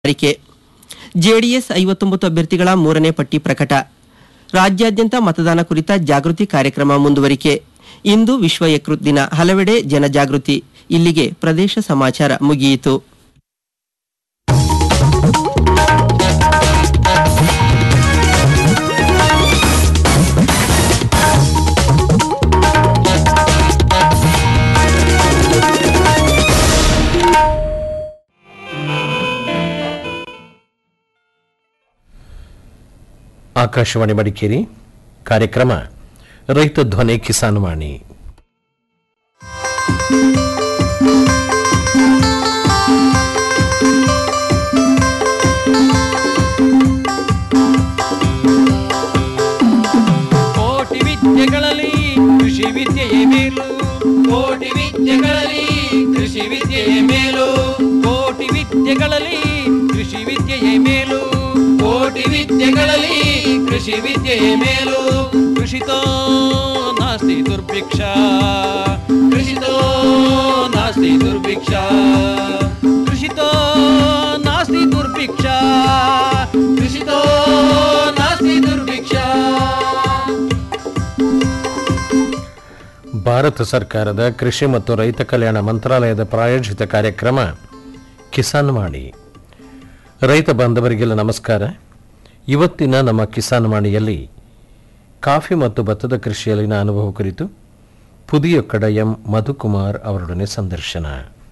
ಅರಿಕೆ ಜೆಡಿಎಸ್ ಐವತ್ತೊಂಬತ್ತು ಅಭ್ಯರ್ಥಿಗಳ ಮೂರನೇ ಪಟ್ಟಿ ಪ್ರಕಟ ರಾಜ್ಯಾದ್ಯಂತ ಮತದಾನ ಕುರಿತ ಜಾಗೃತಿ ಕಾರ್ಯಕ್ರಮ ಮುಂದುವರಿಕೆ ಇಂದು ವಿಶ್ವ ಯಕೃತ್ ದಿನ ಹಲವೆಡೆ ಜನಜಾಗೃತಿ ಇಲ್ಲಿಗೆ ಪ್ರದೇಶ ಸಮಾಚಾರ ಮುಗಿಯಿತು ಆಕಾಶವಾಣಿ ಮಡಿಕೇರಿ ಕಾರ್ಯಕ್ರಮ ರೈತ ಧ್ವನಿ ಕಿಸಾನ್ ವಾಣಿ ಕೋಟಿ ವಿದ್ಯೆಗಳಲ್ಲಿ ಕೃಷಿ ವಿದ್ಯೆಯೇ ಮೇಲು ಕೋಟಿ ವಿದ್ಯೆಗಳಲ್ಲಿ ಕೃಷಿ ವಿದ್ಯೆಯೇ ಮೇಲು ಕೋಟಿ ವಿದ್ಯೆಗಳಲ್ಲಿ ಕೃಷಿ ವಿದ್ಯೆಯೇ ಮೇಲು ಕೋಟಿ ವಿದ್ಯೆಗಳಲ್ಲಿ ಕೃಷಿ ವಿದ್ಯೆಯೇ ಮೇಲು ಕೃಷಿತೋ ನಾಸ್ತಿ ದುರ್ಭಿಕ್ಷ ಕೃಷಿತೋ ನಾಸ್ತಿ ದುರ್ಭಿಕ್ಷ ಕೃಷಿತೋ ನಾಸ್ತಿ ದುರ್ಭಿಕ್ಷ ಕೃಷಿತೋ ನಾಸ್ತಿ ದುರ್ಭಿಕ್ಷ ಭಾರತ ಸರ್ಕಾರದ ಕೃಷಿ ಮತ್ತು ರೈತ ಕಲ್ಯಾಣ ಮಂತ್ರಾಲಯದ ಪ್ರಾಯೋಜಿತ ಕಾರ್ಯಕ್ರಮ ಕಿಸಾನ್ ವಾಣಿ ರೈತ ಬಾಂಧವರಿಗೆಲ್ಲ ನಮಸ್ಕಾರ ಇವತ್ತಿನ ನಮ್ಮ ಕಿಸಾನ್ ವಾಣಿಯಲ್ಲಿ ಕಾಫಿ ಮತ್ತು ಭತ್ತದ ಕೃಷಿಯಲ್ಲಿನ ಅನುಭವ ಕುರಿತು ಪುದಿಯೊಕ್ಕಡ ಎಂ ಮಧುಕುಮಾರ್ ಅವರೊಡನೆ ಸಂದರ್ಶನ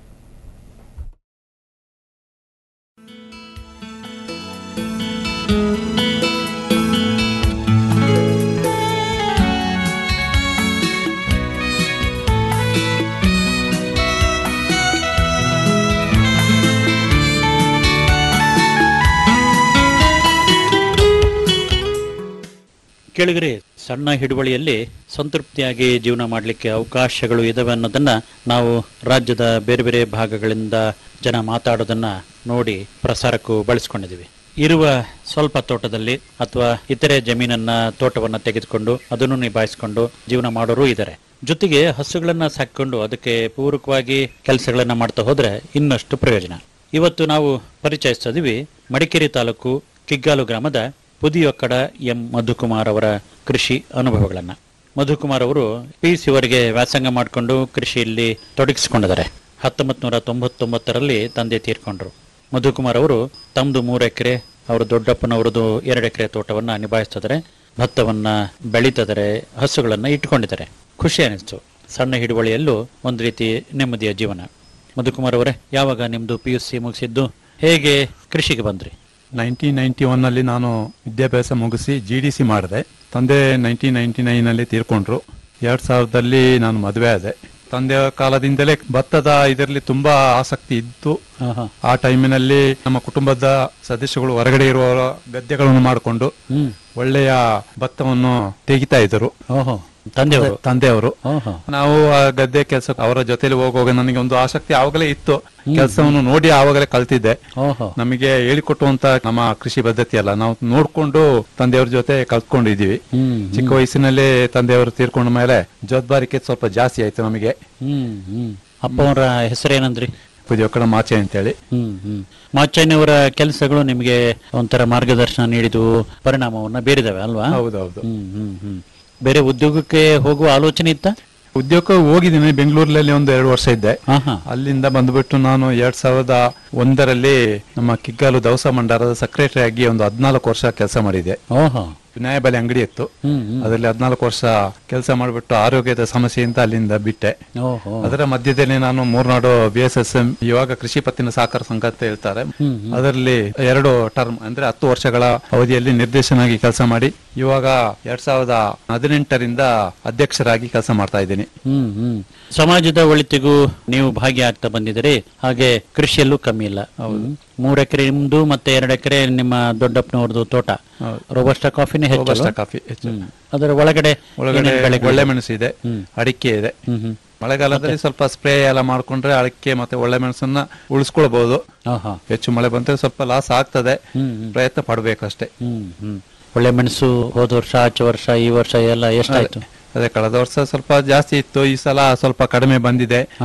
ಕೆಳಗರೆ ಸಣ್ಣ ಹಿಡುವಳಿಯಲ್ಲಿ ಸಂತೃಪ್ತಿಯಾಗಿ ಜೀವನ ಮಾಡಲಿಕ್ಕೆ ಅವಕಾಶಗಳು ಇದಾವೆ ಅನ್ನೋದನ್ನ ನಾವು ರಾಜ್ಯದ ಬೇರೆ ಬೇರೆ ಭಾಗಗಳಿಂದ ಜನ ಮಾತಾಡೋದನ್ನ ನೋಡಿ ಪ್ರಸಾರಕ್ಕೂ ಬಳಸ್ಕೊಂಡಿದ್ದೀವಿ ಇರುವ ಸ್ವಲ್ಪ ತೋಟದಲ್ಲಿ ಅಥವಾ ಇತರೆ ಜಮೀನನ್ನ ತೋಟವನ್ನ ತೆಗೆದುಕೊಂಡು ಅದನ್ನು ನಿಭಾಯಿಸಿಕೊಂಡು ಜೀವನ ಮಾಡೋರು ಇದ್ದಾರೆ ಜೊತೆಗೆ ಹಸುಗಳನ್ನ ಸಾಕೊಂಡು ಅದಕ್ಕೆ ಪೂರಕವಾಗಿ ಕೆಲಸಗಳನ್ನ ಮಾಡ್ತಾ ಹೋದ್ರೆ ಇನ್ನಷ್ಟು ಪ್ರಯೋಜನ ಇವತ್ತು ನಾವು ಪರಿಚಯಿಸ್ತಾ ಇದೀವಿ ಮಡಿಕೇರಿ ತಾಲೂಕು ಕಿಗ್ಗಾಲು ಗ್ರಾಮದ ಪುದಿಯೊಕ್ಕಡ ಎಂ ಮಧುಕುಮಾರ್ ಅವರ ಕೃಷಿ ಅನುಭವಗಳನ್ನ ಮಧುಕುಮಾರ್ ಅವರು ಪಿ ಸಿ ವರೆಗೆ ವ್ಯಾಸಂಗ ಮಾಡಿಕೊಂಡು ಕೃಷಿಯಲ್ಲಿ ತೊಡಗಿಸಿಕೊಂಡಿದ್ದಾರೆ ಹತ್ತೊಂಬತ್ತು ನೂರ ತೊಂಬತ್ತೊಂಬತ್ತರಲ್ಲಿ ತಂದೆ ತೀರ್ಕೊಂಡ್ರು ಮಧುಕುಮಾರ್ ಅವರು ತಮ್ಮದು ಮೂರು ಎಕರೆ ಅವರು ದೊಡ್ಡಪ್ಪನವರದು ಎರಡು ಎಕರೆ ತೋಟವನ್ನ ನಿಭಾಯಿಸ್ತಿದ್ದಾರೆ ಭತ್ತವನ್ನ ಬೆಳೀತಿದ್ದಾರೆ ಹಸುಗಳನ್ನ ಇಟ್ಕೊಂಡಿದ್ದಾರೆ ಖುಷಿ ಅನಿಸ್ತು ಸಣ್ಣ ಹಿಡುವಳಿಯಲ್ಲೂ ಒಂದು ರೀತಿ ನೆಮ್ಮದಿಯ ಜೀವನ ಮಧುಕುಮಾರ್ ಅವರೇ ಯಾವಾಗ ನಿಮ್ದು ಪಿ ಯು ಸಿ ಮುಗಿಸಿದ್ದು ಹೇಗೆ ಕೃಷಿಗೆ ಬಂದ್ರಿ ನೈನ್ಟೀನ್ ನೈನ್ಟಿ ಒನ್ನಲ್ಲಿ ನಾನು ವಿದ್ಯಾಭ್ಯಾಸ ಮುಗಿಸಿ ಜಿ ಡಿ ಸಿ ಮಾಡಿದೆ ತಂದೆ ನೈನ್ಟೀನ್ ನೈನ್ಟಿ ನೈನಲ್ಲಿ ತೀರ್ಕೊಂಡ್ರು ಎರಡ್ ಸಾವಿರದಲ್ಲಿ ನಾನು ಮದುವೆ ಆದೆ ತಂದೆಯ ಕಾಲದಿಂದಲೇ ಭತ್ತದ ಇದರಲ್ಲಿ ತುಂಬಾ ಆಸಕ್ತಿ ಇತ್ತು ಆಹಾ. ಆ ಟೈಮಿನಲ್ಲಿ ನಮ್ಮ ಕುಟುಂಬದ ಸದಸ್ಯಗಳು ಹೊರಗಡೆ ಇರುವ ಗದ್ದೆಗಳನ್ನು ಮಾಡಿಕೊಂಡು ಹ್ಮ್ ಒಳ್ಳೆಯ ಭತ್ತವನ್ನು ತೆಗಿತಾ ಇದ್ದರು ಓಹೋ ತಂದೆಯವರು ತಂದೆಯವರು ಓಹೋ ನಾವು ಆ ಗದ್ದೆ ಕೆಲಸ ಅವರ ಜೊತೆಲಿ ಹೋಗುವಾಗ ನನಗೆ ಒಂದು ಆಸಕ್ತಿ ಆವಾಗಲೇ ಇತ್ತು ಕೆಲಸವನ್ನು ನೋಡಿ ಆವಾಗಲೇ ಕಲ್ತಿದ್ದೆ ಓಹೋ ನಮಗೆ ಹೇಳಿಕೊಟ್ಟುವಂತ ನಮ್ಮ ಕೃಷಿ ಪದ್ಧತಿ ಅಲ್ಲ ನಾವು ನೋಡ್ಕೊಂಡು ತಂದೆಯವ್ರ ಜೊತೆ ಕಲ್ತ್ಕೊಂಡಿದೀವಿ ಹ್ಮ್ ಚಿಕ್ಕ ವಯಸ್ಸಿನಲ್ಲಿ ತಂದೆಯವರು ತೀರ್ಕೊಂಡ ಮೇಲೆ ಜವಾಬ್ದಾರಿಕೆ ಸ್ವಲ್ಪ ಜಾಸ್ತಿ ಆಯ್ತು ನಮಗೆ ಹ್ಮ್ ಹ್ಮ್ ಅಪ್ಪ ಅವರ ಹೆಸರೇನಂದ್ರಿ ಪುದಿಯೊಕ್ಕಡ ಮಾಚೆ ಅಂತೇಳಿ ಹ್ಮ್ ಹ್ಮ್ ಮಾಚಯ್ಯನವರ ಕೆಲಸಗಳು ನಿಮಗೆ ಒಂಥರ ಮಾರ್ಗದರ್ಶನ ನೀಡಿದು ಪರಿಣಾಮವನ್ನ ಬೀರಿದವೆ ಅಲ್ವಾ ಹೌದೌದು ಹ್ಮ್ ಹ್ಮ್ ಹ್ಮ್ ಬೇರೆ ಉದ್ಯೋಗಕ್ಕೆ ಹೋಗುವ ಆಲೋಚನೆ ಇತ್ತ ಉದ್ಯೋಗ ಹೋಗಿದ್ದೀನಿ ಬೆಂಗಳೂರಲ್ಲಿ ಒಂದು ಎರಡು ವರ್ಷ ಇದ್ದೆ ಆಹಾ ಅಲ್ಲಿಂದ ಬಂದ್ಬಿಟ್ಟು ನಾನು ಎರಡ್ ಸಾವಿರದ ಒಂದರಲ್ಲಿ ನಮ್ಮ ಕಿಗ್ಗಾಲು ದವಸ ಮಂಡಲದ ಸೆಕ್ರೆಟರಿ ಆಗಿ ಒಂದು ಹದಿನಾಲ್ಕು ವರ್ಷ ಕೆಲಸ ಮಾಡಿದೆ ಓಹೋ ನ್ಯಾಯಬೆಲೆ ಅಂಗಡಿ ಇತ್ತು ಹ್ಮ್ ಹ್ಮ್ ಅದರಲ್ಲಿ ಹದಿನಾಲ್ಕು ವರ್ಷ ಕೆಲಸ ಮಾಡಿಬಿಟ್ಟು ಆರೋಗ್ಯದ ಸಮಸ್ಯೆಯಿಂದ ಅಲ್ಲಿಂದ ಬಿಟ್ಟೆ ಓಹೋ ಅದರ ಮಧ್ಯದಲ್ಲಿ ನಾನು Murnad B S S M ಇವಾಗ ಕೃಷಿ ಪತ್ತಿನ ಸಹಕಾರ ಸಂಘ ಅಂತ ಹೇಳ್ತಾರೆ ಹ್ಮ್ ಅದರಲ್ಲಿ ಎರಡು ಟರ್ಮ್ ಅಂದ್ರೆ ಹತ್ತು ವರ್ಷಗಳ ಅವಧಿಯಲ್ಲಿ ನಿರ್ದೇಶನಾಗಿ ಕೆಲಸ ಮಾಡಿ ಇವಾಗ ಎರಡ್ ಸಾವಿರದ ಹದಿನೆಂಟರಿಂದ ಅಧ್ಯಕ್ಷರಾಗಿ ಕೆಲಸ ಮಾಡ್ತಾ ಇದ್ದೀನಿ ಹ್ಮ್ ಹ್ಮ್ ಸಮಾಜದ ಒಳಿತಿಗೂ ನೀವು ಭಾಗಿಯಾಗ್ತಾ ಬಂದಿದ್ದೀರಿ ಹಾಗೆ ಕೃಷಿಯಲ್ಲೂ ಕಮ್ಮಿ ಇಲ್ಲ ಮೂರ್ ಎಕರೆ ನಿಮ್ದು ಮತ್ತೆ ಎರಡು ಎಕರೆ ನಿಮ್ಮ ದೊಡ್ಡಪ್ಪನವ್ರದ್ದು ತೋಟ ಹೌದು. ರೋಬಸ್ಟ ಕಾಫಿನೇ ಹೆಚ್ಚು ರೋಬಸ್ಟ ಅಲ್ವಾ? ಕಾಫಿ ಹೆಚ್ಚು. ಹ್ಮ್. ಅದರ ಒಳಗಡೆ ಒಳಗಡೆ ಏನೇನ್ ಬೆಳೆಗಳು? ಒಳ್ಳೆ ಮೆಣಸು ಇದೆ ಹ್ಮ್. ಅಡಿಕೆ ಇದೆ ಹ್ಮ್ ಹ್ಮ್ ಮಳೆಗಾಲದಲ್ಲಿ ಸ್ವಲ್ಪ ಸ್ಪ್ರೇ ಎಲ್ಲ ಮಾಡ್ಕೊಂಡ್ರೆ ಅಡಿಕೆ ಮತ್ತೆ ಒಳ್ಳೆ ಮೆಣಸನ್ನ ಉಳಿಸ್ಕೊಳ್ಬಹುದು ಆಹಾ. ಹೆಚ್ಚು ಮಳೆ ಬಂದ್ರೆ ಸ್ವಲ್ಪ ಲಾಸ್ ಆಗ್ತದೆ ಹ್ಮ್ ಹ್ಮ್. ಪ್ರಯತ್ನ ಪಡಬೇಕಷ್ಟೇ ಹ್ಮ್ ಹ್ಮ್ ಒಳ್ಳೆ ಮೆಣಸು ಹೋದ ವರ್ಷ ಆಚೆ ವರ್ಷ ಈ ವರ್ಷ ಎಲ್ಲ ಎಷ್ಟಾಯ್ತು ಅದೇ ಕಳೆದ ವರ್ಷ ಸ್ವಲ್ಪ ಜಾಸ್ತಿ ಇತ್ತು ಈ ಸಲ ಸ್ವಲ್ಪ ಕಡಿಮೆ ಬಂದಿದೆ ಹಾ ಹಾ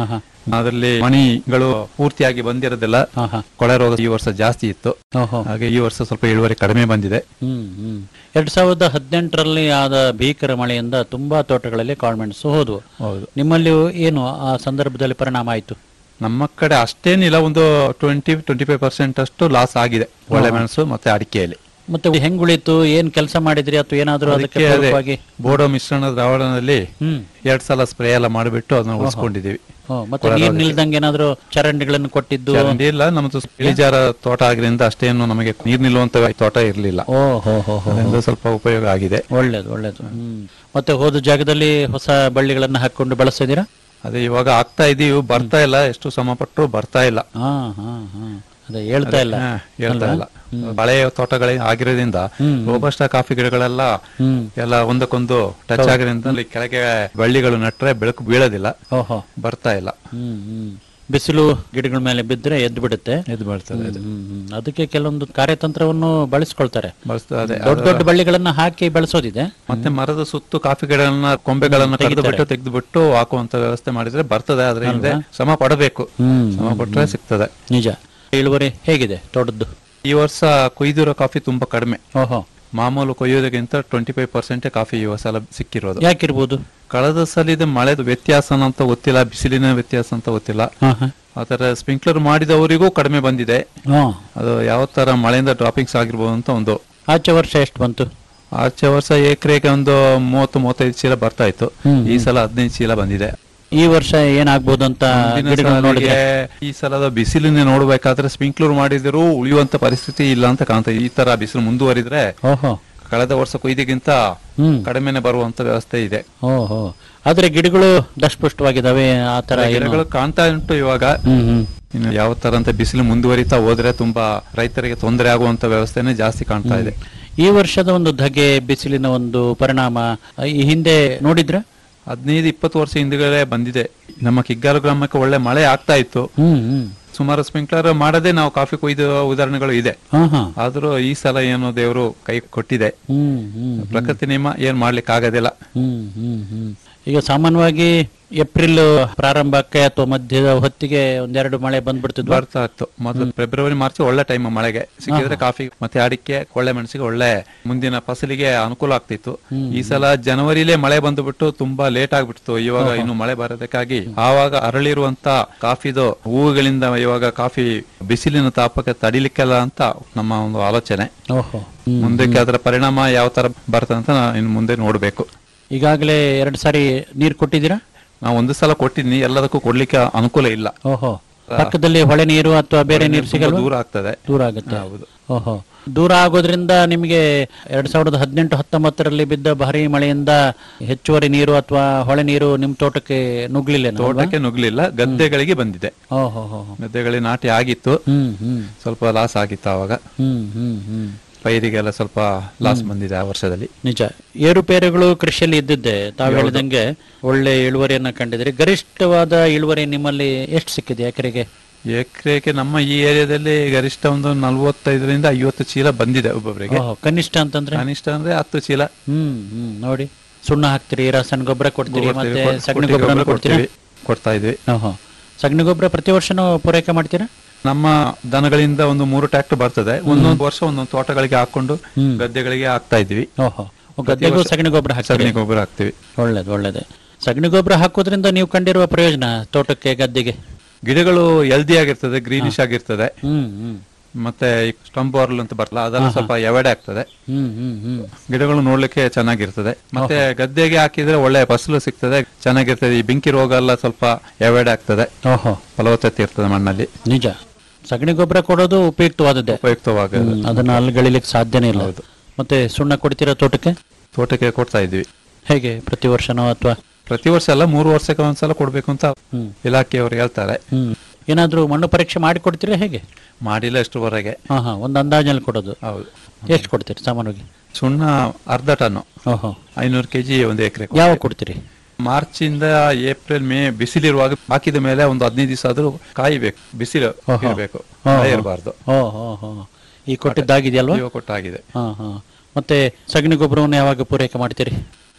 ಅದರಲ್ಲಿ ಮಣಿಗಳು ಪೂರ್ತಿಯಾಗಿ ಬಂದಿರೋದಿಲ್ಲ ಹಾ ಹಾ ಕೊಳೆ ರೋಗ ಈ ವರ್ಷ ಜಾಸ್ತಿ ಇತ್ತು ಓಹೋ ಹಾಗೆ ಈ ವರ್ಷ ಸ್ವಲ್ಪ ಇಳುವರಿ ಕಡಿಮೆ ಬಂದಿದೆ ಹ್ಮ್ ಹ್ಮ್ ಎರಡ್ ಸಾವಿರದ ಹದಿನೆಂಟರಲ್ಲಿ ಆದ ಭೀಕರ ಮಳೆಯಿಂದ ತುಂಬಾ ತೋಟಗಳಲ್ಲಿ ಕಾಳ್ಮೆಣಸು ಹೋದವು ಹೌದು ನಿಮ್ಮಲ್ಲಿ ಏನು ಆ ಸಂದರ್ಭದಲ್ಲಿ ಪರಿಣಾಮ ಆಯ್ತು ನಮ್ಮ ಕಡೆ ಅಷ್ಟೇನಿಲ್ಲ ಒಂದು ಟ್ವೆಂಟಿ ಟ್ವೆಂಟಿ ಫೈವ್ ಪರ್ಸೆಂಟ್ ಅಷ್ಟು ಲಾಸ್ ಆಗಿದೆ ಒಳ್ಳೆ ಮೆಣಸು ಮತ್ತೆ ಅಡಿಕೆಯಲ್ಲಿ ಮತ್ತೆ ಹೆಂಗ್ ಉಳಿತು ಏನ್ ಕೆಲಸ ಮಾಡಿದ್ರಿ ಅಥವಾ ಏನಾದ್ರೂ ಅದಕ್ಕೆ ಅದಕ್ಕೆ ಅದೇ ಪೂರಕವಾಗಿ ಬೋಡೋ ಮಿಶ್ರಣ ದ್ರಾವಣದಲ್ಲಿ ಹ್ಮ್ ಎರಡ್ ಸಲ ಸ್ಪ್ರೇ ಎಲ್ಲ ಮಾಡಿಬಿಟ್ಟು ಅದನ್ನ ಉಳಿಸ್ಕೊಂಡಿದೀವಿ ಓ, ಮತ್ತೆ ನೀರ್ ನಿಲ್ದಂಗೆ ಏನಾದ್ರೂ ಚರಂಡಿಗಳನ್ನು ಕೊಟ್ಟಿದ್ದು ಚರಂಡಿ ಇಲ್ಲ ನಮ್ದು ಇಳಿಜಾರ ತೋಟ ಆಗಿರಿಂದ ಅಷ್ಟೇನು ನಮಗೆ ನೀರ್ ನಿಲ್ಲುವಂತ ತೋಟ ಇರ್ಲಿಲ್ಲ ಓ ಹೋ ಹೋ ಹೋ ಅದರಿಂದ ಸ್ವಲ್ಪ ಉಪಯೋಗ ಆಗಿದೆ ಒಳ್ಳೇದು ಒಳ್ಳೇದು ಹ್ಮ್ ಮತ್ತೆ ಹೋದ ಜಾಗದಲ್ಲಿ ಹೊಸ ಬಳ್ಳಿಗಳನ್ನ ಹಾಕೊಂಡು ಬೆಳೆಸಿದೀರಾ ಅದೇ ಇವಾಗ ಆಗ್ತಾ ಇದೀವಿ ಬರ್ತಾ ಇಲ್ಲ ಎಷ್ಟು ಶ್ರಮ ಪಟ್ಟರು ಬರ್ತಾ ಇಲ್ಲ ಹಾ ಹಾ ಹಾ ಅದೇ ಹೇಳ್ತಾ ಇಲ್ಲ ಹಾ, ಹೇಳ್ತಾ ಇಲ್ಲ ಹಳೆಯ ತೋಟಗಳೇ ಆಗಿರೋದ್ರಿಂದ ರೋಬಸ್ಟ ಕಾಫಿ ಗಿಡಗಳೆಲ್ಲ ಹ್ಮ್ ಎಲ್ಲ ಒಂದಕ್ಕೊಂದು ಟಚ್ ಆಗಿರೋದ್ರಿಂದ ಅಲ್ಲಿ ಕೆಳಗೆ ಬಳ್ಳಿಗಳು ನಟ್ರೆ ಬೆಳಕು ಬೀಳೋದಿಲ್ಲ ಓಹೋ ಬರ್ತಾ ಇಲ್ಲ ಹ್ಮ್ ಹ್ಮ್ ಬಿಸಿಲು ಗಿಡಗಳ ಮೇಲೆ ಬಿದ್ದರೆ ಎದ್ದು ಬಿಡುತ್ತೆ ಎದ್ದು ಬರ್ತದೆ ಅದು. ಹ್ಮ್, ಹ್ಮ್. ಅದಕ್ಕೆ ಕೆಲವೊಂದು ಕಾರ್ಯತಂತ್ರವನ್ನು ಬಳಸ್ಕೊಳ್ತಾರೆ ಬಳಸ್ತಾ ಅದೇ ದೊಡ್ಡ ದೊಡ್ಡ ಬಳ್ಳಿಗಳನ್ನ ಹಾಕಿ ಬೆಳೆಸೋದಿದೆ ಮತ್ತೆ ಮರದ ಸುತ್ತು ಕಾಫಿ ಗಿಡಗಳನ್ನ ಕೊಂಬೆಗಳನ್ನ ಕಡಿದು ಬಿಟ್ಟು ತೆಗೆದು ಬಿಟ್ಟು ಹಾಕುವಂತ ವ್ಯವಸ್ಥೆ ಮಾಡಿದ್ರೆ ಬರ್ತದೆ ಆದ್ರೆ ಹಿಂದೆ ಶ್ರಮ ಪಡಬೇಕು ಹ್ಮ್ ಶ್ರಮ ಪಟ್ರೆ ಸಿಗ್ತದೆ ನಿಜ ಇಳುವರಿ ಹೇಗಿದೆ ತೋಟದ್ದು ಈ ವರ್ಷ ಕೊಯ್ದಿರೋ ಕಾಫಿ ತುಂಬಾ ಕಡಿಮೆ ಓಹೋ ಮಾಮೂಲು ಕೊಯ್ಯೋದಕ್ಕಿಂತ ಟ್ವೆಂಟಿ ಫೈವ್ ಪರ್ಸೆಂಟ್ ಕಾಫಿ ಈ ಸಲ ಸಿಕ್ಕಿರೋದು ಯಾಕಿರ್ಬೋದು ಕಳೆದ ಸಲಿದ ಮಳೆದ ವ್ಯತ್ಯಾಸ ಅಂತ ಗೊತ್ತಿಲ್ಲ ಬಿಸಿಲಿನ ವ್ಯತ್ಯಾಸ ಅಂತ ಗೊತ್ತಿಲ್ಲ ಹಾ ಹಾ ಆತರ ಸ್ಪ್ರಿಂಕ್ಲರ್ ಮಾಡಿದವರಿಗೂ ಕಡಿಮೆ ಬಂದಿದೆ ಹಾ. ಅದು ಯಾವ ತರ ಮಳೆಯಿಂದ ಡ್ರಾಪಿಂಗ್ಸ್ ಆಗಿರ್ಬೋದು ಅಂತ ಒಂದು ಆಚೆ ವರ್ಷ ಎಷ್ಟು ಬಂತು ಆಚೆ ವರ್ಷ ಎಕರೆಗೆ ಒಂದು ಮೂವತ್ತು ಮೂವತ್ತೈದು ಚೀಲ ಬರ್ತಾ ಇತ್ತು ಹ್ಮ್. ಈ ಸಲ ಹದಿನೈದು ಚೀಲ ಬಂದಿದೆ ಈ ವರ್ಷ ಏನಾಗ್ಬೋದು ಅಂತ ಮುಂದಿನ ಗಿಡಗಳು ನೋಡಿದ್ರೆ ಸಾಲಿಗೆ ಈ ಸಲದ ಬಿಸಿಲಿನ ನೋಡ್ಬೇಕಾದ್ರೆ ಸ್ಪ್ರಿಂಕ್ಲರ್ ಮಾಡಿದ್ರು ಉಳಿಯುವಂತ ಪರಿಸ್ಥಿತಿ ಇಲ್ಲ ಅಂತ ಕಾಣ್ತದೆ ಈ ತರ ಬಿಸಿಲು ಮುಂದುವರಿದ್ರೆ ಓಹೋ ಕಳೆದ ವರ್ಷ ಕೊಯ್ದಿಗಿಂತ ಹ್ಮ್ ಕಡಿಮೆನೆ ಬರುವಂತ ವ್ಯವಸ್ಥೆ ಇದೆ ಓಹೋ ಆದ್ರೆ ಗಿಡಗಳು ದಷ್ಟಪುಷ್ಟವಾಗಿದಾವೆ ಆ ತರ ಏನು ಗಿಡಗಳು ಕಾಣ್ತಾ ಉಂಟು ಇವಾಗ ಹ್ಮ್ ಹ್ಮ್ ಇನ್ನು ಯಾವ ತರ ಅಂತ ಬಿಸಿಲು ಮುಂದುವರಿತಾ ಹೋದ್ರೆ ತುಂಬಾ ರೈತರಿಗೆ ತೊಂದರೆ ಆಗುವಂತ ವ್ಯವಸ್ಥೆನೆ ಜಾಸ್ತಿ ಕಾಣ್ತಾ ಇದೆ ಈ ವರ್ಷದ ಒಂದು ಧಗೆ ಬಿಸಿಲಿನ ಒಂದು ಪರಿಣಾಮ ಈ ಹಿಂದೆ ನೋಡಿದ್ರ ಹದಿನೈದು ಇಪ್ಪತ್ತು ವರ್ಷ ಹಿಂದ್ಗಡೆ ಬಂದಿದೆ ನಮ್ಮ ಕಿಗ್ಗಾಲು ಗ್ರಾಮಕ್ಕೆ ಒಳ್ಳೆ ಮಳೆ ಆಗ್ತಾ ಇತ್ತು ಹ್ಮ್ ಹ್ಮ್ ಸುಮಾರು ಸ್ಪ್ರಿಂಕ್ಲರ್ ಮಾಡದೆ ನಾವು ಕಾಫಿ ಕೊಯ್ದ ಉದಾಹರಣೆಗಳು ಇದೆ ಹಾ ಹಾ ಆದ್ರೂ ಈ ಸಲ ಏನು ದೇವರು ಕೈ ಕೊಟ್ಟಿದೆ ಹ್ಮ್ ಹ್ಮ್ ಪ್ರಕೃತಿ ನಿಯಮ ಏನ್ ಮಾಡ್ಲಿಕ್ಕೆ ಆಗೋದಿಲ್ಲ ಹ್ಮ್ ಹ್ಮ್ ಹ್ಮ್ ಈಗ ಸಾಮಾನ್ಯವಾಗಿ ಏಪ್ರಿಲ್ ಪ್ರಾರಂಭಕ್ಕೆ ಅಥವಾ ಮಧ್ಯದ ಹೊತ್ತಿಗೆ ಒಂದೆರಡು ಮಳೆ ಬಂದ್ಬಿಡ್ತಿದ್ವು ಬರ್ತಾ ಇತ್ತು ಮೊದಲು ಫೆಬ್ರವರಿ ಮಾರ್ಚ್ ಒಳ್ಳೆ ಟೈಮ್ ಮಳೆಗೆ ಸಿಕ್ಕಿದ್ರೆ ಕಾಫಿ ಮತ್ತೆ ಅಡಿಕೆ ಒಳ್ಳೆ ಮೆಣಸಿಗೆ ಒಳ್ಳೆ ಮುಂದಿನ ಫಸಲಿಗೆ ಅನುಕೂಲ ಆಗ್ತಿತ್ತು ಈ ಸಲ ಜನವರಿಲೇ ಮಳೆ ಬಂದುಬಿಟ್ಟು ತುಂಬಾ ಲೇಟ್ ಆಗ್ಬಿಡ್ತು ಇವಾಗ ಇನ್ನು ಮಳೆ ಬರೋದಕ್ಕಾಗಿ ಆವಾಗ ಅರಳಿರುವಂತ ಕಾಫಿದು ಹೂವುಗಳಿಂದ ಇವಾಗ ಕಾಫಿ ಬಿಸಿಲಿನ ತಾಪಕ್ಕೆ ತಡಿಲಿಕ್ಕೆಲ್ಲ ಅಂತ ನಮ್ಮ ಒಂದು ಆಲೋಚನೆ ಓಹೋ ಹ್ಮ್. ಮುಂದಕ್ಕೆ ಅದರ ಪರಿಣಾಮ ಯಾವ ತರ ಬರ್ತದೆ ಅಂತ ನಾ ಇನ್ನು ಮುಂದೆ ನೋಡ್ಬೇಕು ಈಗಾಗಲೇ ಎರಡು ಸಾರಿ ನೀರು ಕೊಟ್ಟಿದ್ದೀರಾ ನಾವು ಒಂದು ಸಲ ಕೊಟ್ಟಿದ್ದೀನಿ ಎಲ್ಲದಕ್ಕೂ ಕೊಡ್ಲಿಕ್ಕೆ ಅನುಕೂಲ ಇಲ್ಲ ಓಹೋ ಪಕ್ಕದಲ್ಲಿ ಹೊಳೆ ನೀರು ಅಥವಾ ಬೇರೆ ನೀರು ತುಂಬಾ ಸಿಗಲ್ವಾ ದೂರ ಆಗ್ತದೆ ದೂರ ಆಗುತ್ತೆ ಹೌದು ಓಹೋ ದೂರ ಆಗೋದ್ರಿಂದ ನಿಮಗೆ ಎರಡ್ ಸಾವಿರದ ಹದಿನೆಂಟು ಹತ್ತೊಂಬತ್ತರಲ್ಲಿ ಬಿದ್ದ ಭಾರಿ ಮಳೆಯಿಂದ ಹೆಚ್ಚುವರಿ ನೀರು ಅಥವಾ ಹೊಳೆ ನೀರು ನಿಮ್ ತೋಟಕ್ಕೆ ನುಗ್ಲಿಲ್ಲ ತೋಟಕ್ಕೆ ನುಗ್ಲಿಲ್ಲ ಗದ್ದೆಗಳಿಗೆ ಬಂದಿದೆ ಓಹೋ ಹೋ ಗದ್ದೆಗಳಿಗೆ ನಾಟಿ ಆಗಿತ್ತು ಹ್ಮ್ ಹ್ಮ್ ಸ್ವಲ್ಪ ಲಾಸ್ ಆಗಿತ್ತು ಅವಾಗ ಹ್ಮ್ ಹ್ಮ್ ಹ್ಮ್ ಪೈರಿಗೆಲ್ಲ ಸ್ವಲ್ಪ ಲಾಸ್ ಬಂದಿದೆ ಆ ವರ್ಷದಲ್ಲಿ ನಿಜ ಏರುಪೇರುಗಳು ಕೃಷಿಯಲ್ಲಿ ಇದ್ದಿದ್ದೆ ತಾವು ಹೇಳಿದಂಗೆ ಒಳ್ಳೆ ಇಳುವರಿಯನ್ನ ಕಂಡಿದ್ರಿ ಗರಿಷ್ಠವಾದ ಇಳುವರಿ ನಿಮ್ಮಲ್ಲಿ ಎಷ್ಟು ಸಿಕ್ಕಿದೆ ಎಕರೆಗೆ ಎಕರೆಗೆ ನಮ್ಮ ಈ ಏರಿಯಾದಲ್ಲಿ ಗರಿಷ್ಠ ಒಂದು ನಲ್ವತ್ತೈದರಿಂದ ಐವತ್ತು ಚೀಲ ಬಂದಿದೆ ಒಬ್ಬೊಬ್ಬರಿಗೆ ಓಹೋ ಕನಿಷ್ಠ ಅಂತಂದ್ರೆ ಕನಿಷ್ಠ ಅಂದ್ರೆ ಹತ್ತು ಚೀಲ ಹ್ಮ್ ಹ್ಮ್ ನೋಡಿ ಸುಣ್ಣ ಹಾಕ್ತಿರಿ ರಾಸಾಯನಿಕ ಗೊಬ್ಬರ ಕೊಡ್ತೀರಿ ಕೊಡ್ತೀವಿ, ಮತ್ತೆ ಕೊಡ್- ಸಗಣಿ ಕೊಟ್ಟಿಗೆ ಗೊಬ್ಬರ ಗೊಬ್ಬರ ಕೊಡ್ತೀರಿ ಕೊಡ್ತೀವಿ ಕೊಡ್ತಾ ಇದ್ವಿ ಓಹೋ ಸಗಣಿ ಗೊಬ್ಬರ ಪ್ರತಿ ವರ್ಷನೂ ಪೂರೈಕೆ ಮಾಡ್ತೀರಾ ನಮ್ಮ ದನಗಳಿಂದ ಒಂದು ಮೂರು ಟ್ರ್ಯಾಕ್ಟರ್ ಬರ್ತದೆ ಒಂದೊಂದು ವರ್ಷ ಒಂದೊಂದು ತೋಟಗಳಿಗೆ ಹಾಕೊಂಡು ಗದ್ದೆಗಳಿಗೆ ಹಾಕ್ತಾ ಇದ್ವಿ ಓಹೋ ಗದ್ದೆಗೂ ಸಗಣಿ ಗೊಬ್ಬರ ಹಾಕ್ತೀರಿ ಸಗಣಿ ಗೊಬ್ಬರ ಹಾಕ್ತಿವಿ ಒಳ್ಳೇದು ಒಳ್ಳೇದು ಸಗಣಿ ಗೊಬ್ಬರ ಹಾಕೋದ್ರಿಂದ ನೀವು ಕಂಡಿರುವ ಪ್ರಯೋಜನ ತೋಟಕ್ಕೆ ಗದ್ದೆಗೆ ಗಿಡಗಳು ಹೆಲ್ದಿ ಆಗಿರ್ತದೆ ಗ್ರೀನಿಶ್ ಆಗಿರ್ತದೆ ಹ್ಮ್ ಹ್ಮ್ ಮತ್ತೆ ಸ್ಟಂಪ್ ಬಾರ್ಲ್ ಅಂತ ಬರಲ್ಲ ಅದೆಲ್ಲ ಸ್ವಲ್ಪ ಎವಡೆ ಆಗ್ತದೆ ಹ್ಮ್ ಹ್ಮ್ ಹ್ಮ್ ಗಿಡಗಳು ನೋಡ್ಲಿಕ್ಕೆ ಚೆನ್ನಾಗಿರ್ತದೆ ಮತ್ತೆ ಗದ್ದೆಗೆ ಹಾಕಿದ್ರೆ ಒಳ್ಳೆ ಫಸಲು ಸಿಗ್ತದೆ ಚೆನ್ನಾಗಿರ್ತದೆ ಈ ಬೆಂಕಿ ರೋಗ ಎಲ್ಲ ಸ್ವಲ್ಪ ಎವಡೆ ಆಗ್ತದೆ ಓಹೋ ಫಲವತ್ತತೆ ಇರ್ತದೆ ಮಣ್ಣಲ್ಲಿ ನಿಜ ಸಗಣಿ ಗೊಬ್ಬರ ಕೊಡೋದು ಉಪಯುಕ್ತವಾದದ್ದೇ ಉಪಯುಕ್ತವಾಗ ಹ್ಮ್, ಅದನ್ನ ಅಲ್ಗಳಿಲಿಕ್ಕೆ ಸಾಧ್ಯನೇ ಇಲ್ಲ ಮತ್ತೆ ಸುಣ್ಣ ಕೊಡ್ತೀರಾ ತೋಟಕ್ಕೆ ತೋಟಕ್ಕೆ ಕೊಡ್ತಾ ಇದ್ವಿ ಹೇಗೆ ಪ್ರತಿ ವರ್ಷನೋ ಅಥವಾ ಪ್ರತಿ ವರ್ಷ ಎಲ್ಲ ಮೂರು ವರ್ಷಕ್ಕೆ ಒಂದ್ಸಲ ಕೊಡ್ಬೇಕು ಅಂತ ಹ್ಮ್. ಇಲಾಖೆಯವರು ಹೇಳ್ತಾರೆ ಹ್ಮ್ ಏನಾದ್ರೂ ಮಣ್ಣು ಪರೀಕ್ಷೆ ಮಾಡಿ ಕೊಡ್ತೀರಾ ಹೇಗೆ ಮಾಡಿಲ್ಲ ಎಷ್ಟುವರೆಗೆ ಹಾ ಹಾ ಒಂದು ಅಂದಾಜಲ್ಲಿ ಕೊಡೋದು ಹೌದು ಎಷ್ಟು ಕೊಡ್ತೀರಿ ಸಾಮಾನ್ಯವಾಗಿ ಸುಣ್ಣ ಅರ್ಧ ಟನ್ನು ಓಹೋ ಐನೂರು ಕೆಜಿ ಒಂದು ಎಕರೆ ಯಾವಾಗ ಕೊಡ್ತೀರಿ ಮಾರ್ಚ್ ಇಂದ ಏಪ್ರಿಲ್ ಮೇ ಬಿಸಿಲಿರುವಾಗ ಹಾಕಿದ ಮೇಲೆ ಒಂದು ಹದಿನೈದು ದಿವಸ ಆದ್ರೂ ಕಾಯ್ಬೇಕು ಬಿಸಿಲು ಓಹೋ. ಇರಬೇಕು ಓಹೋ. ಮಳೆ ಇರಬಾರ್ದು ಓ ಹೋ ಹೋ ಈ ಕೊಟ್ಟಿದ್ದಾಗಿದೆಯಲ್ವಾ ಜೀವ ಕೊಟ್ಟಾಗಿದೆ ಹಾ ಹಾ ಮತ್ತೆ ಸಗಣಿ ಗೊಬ್ಬರವನ್ನು ಯಾವಾಗ ಪೂರೈಕೆ ಮಾಡ್ತೀರಿ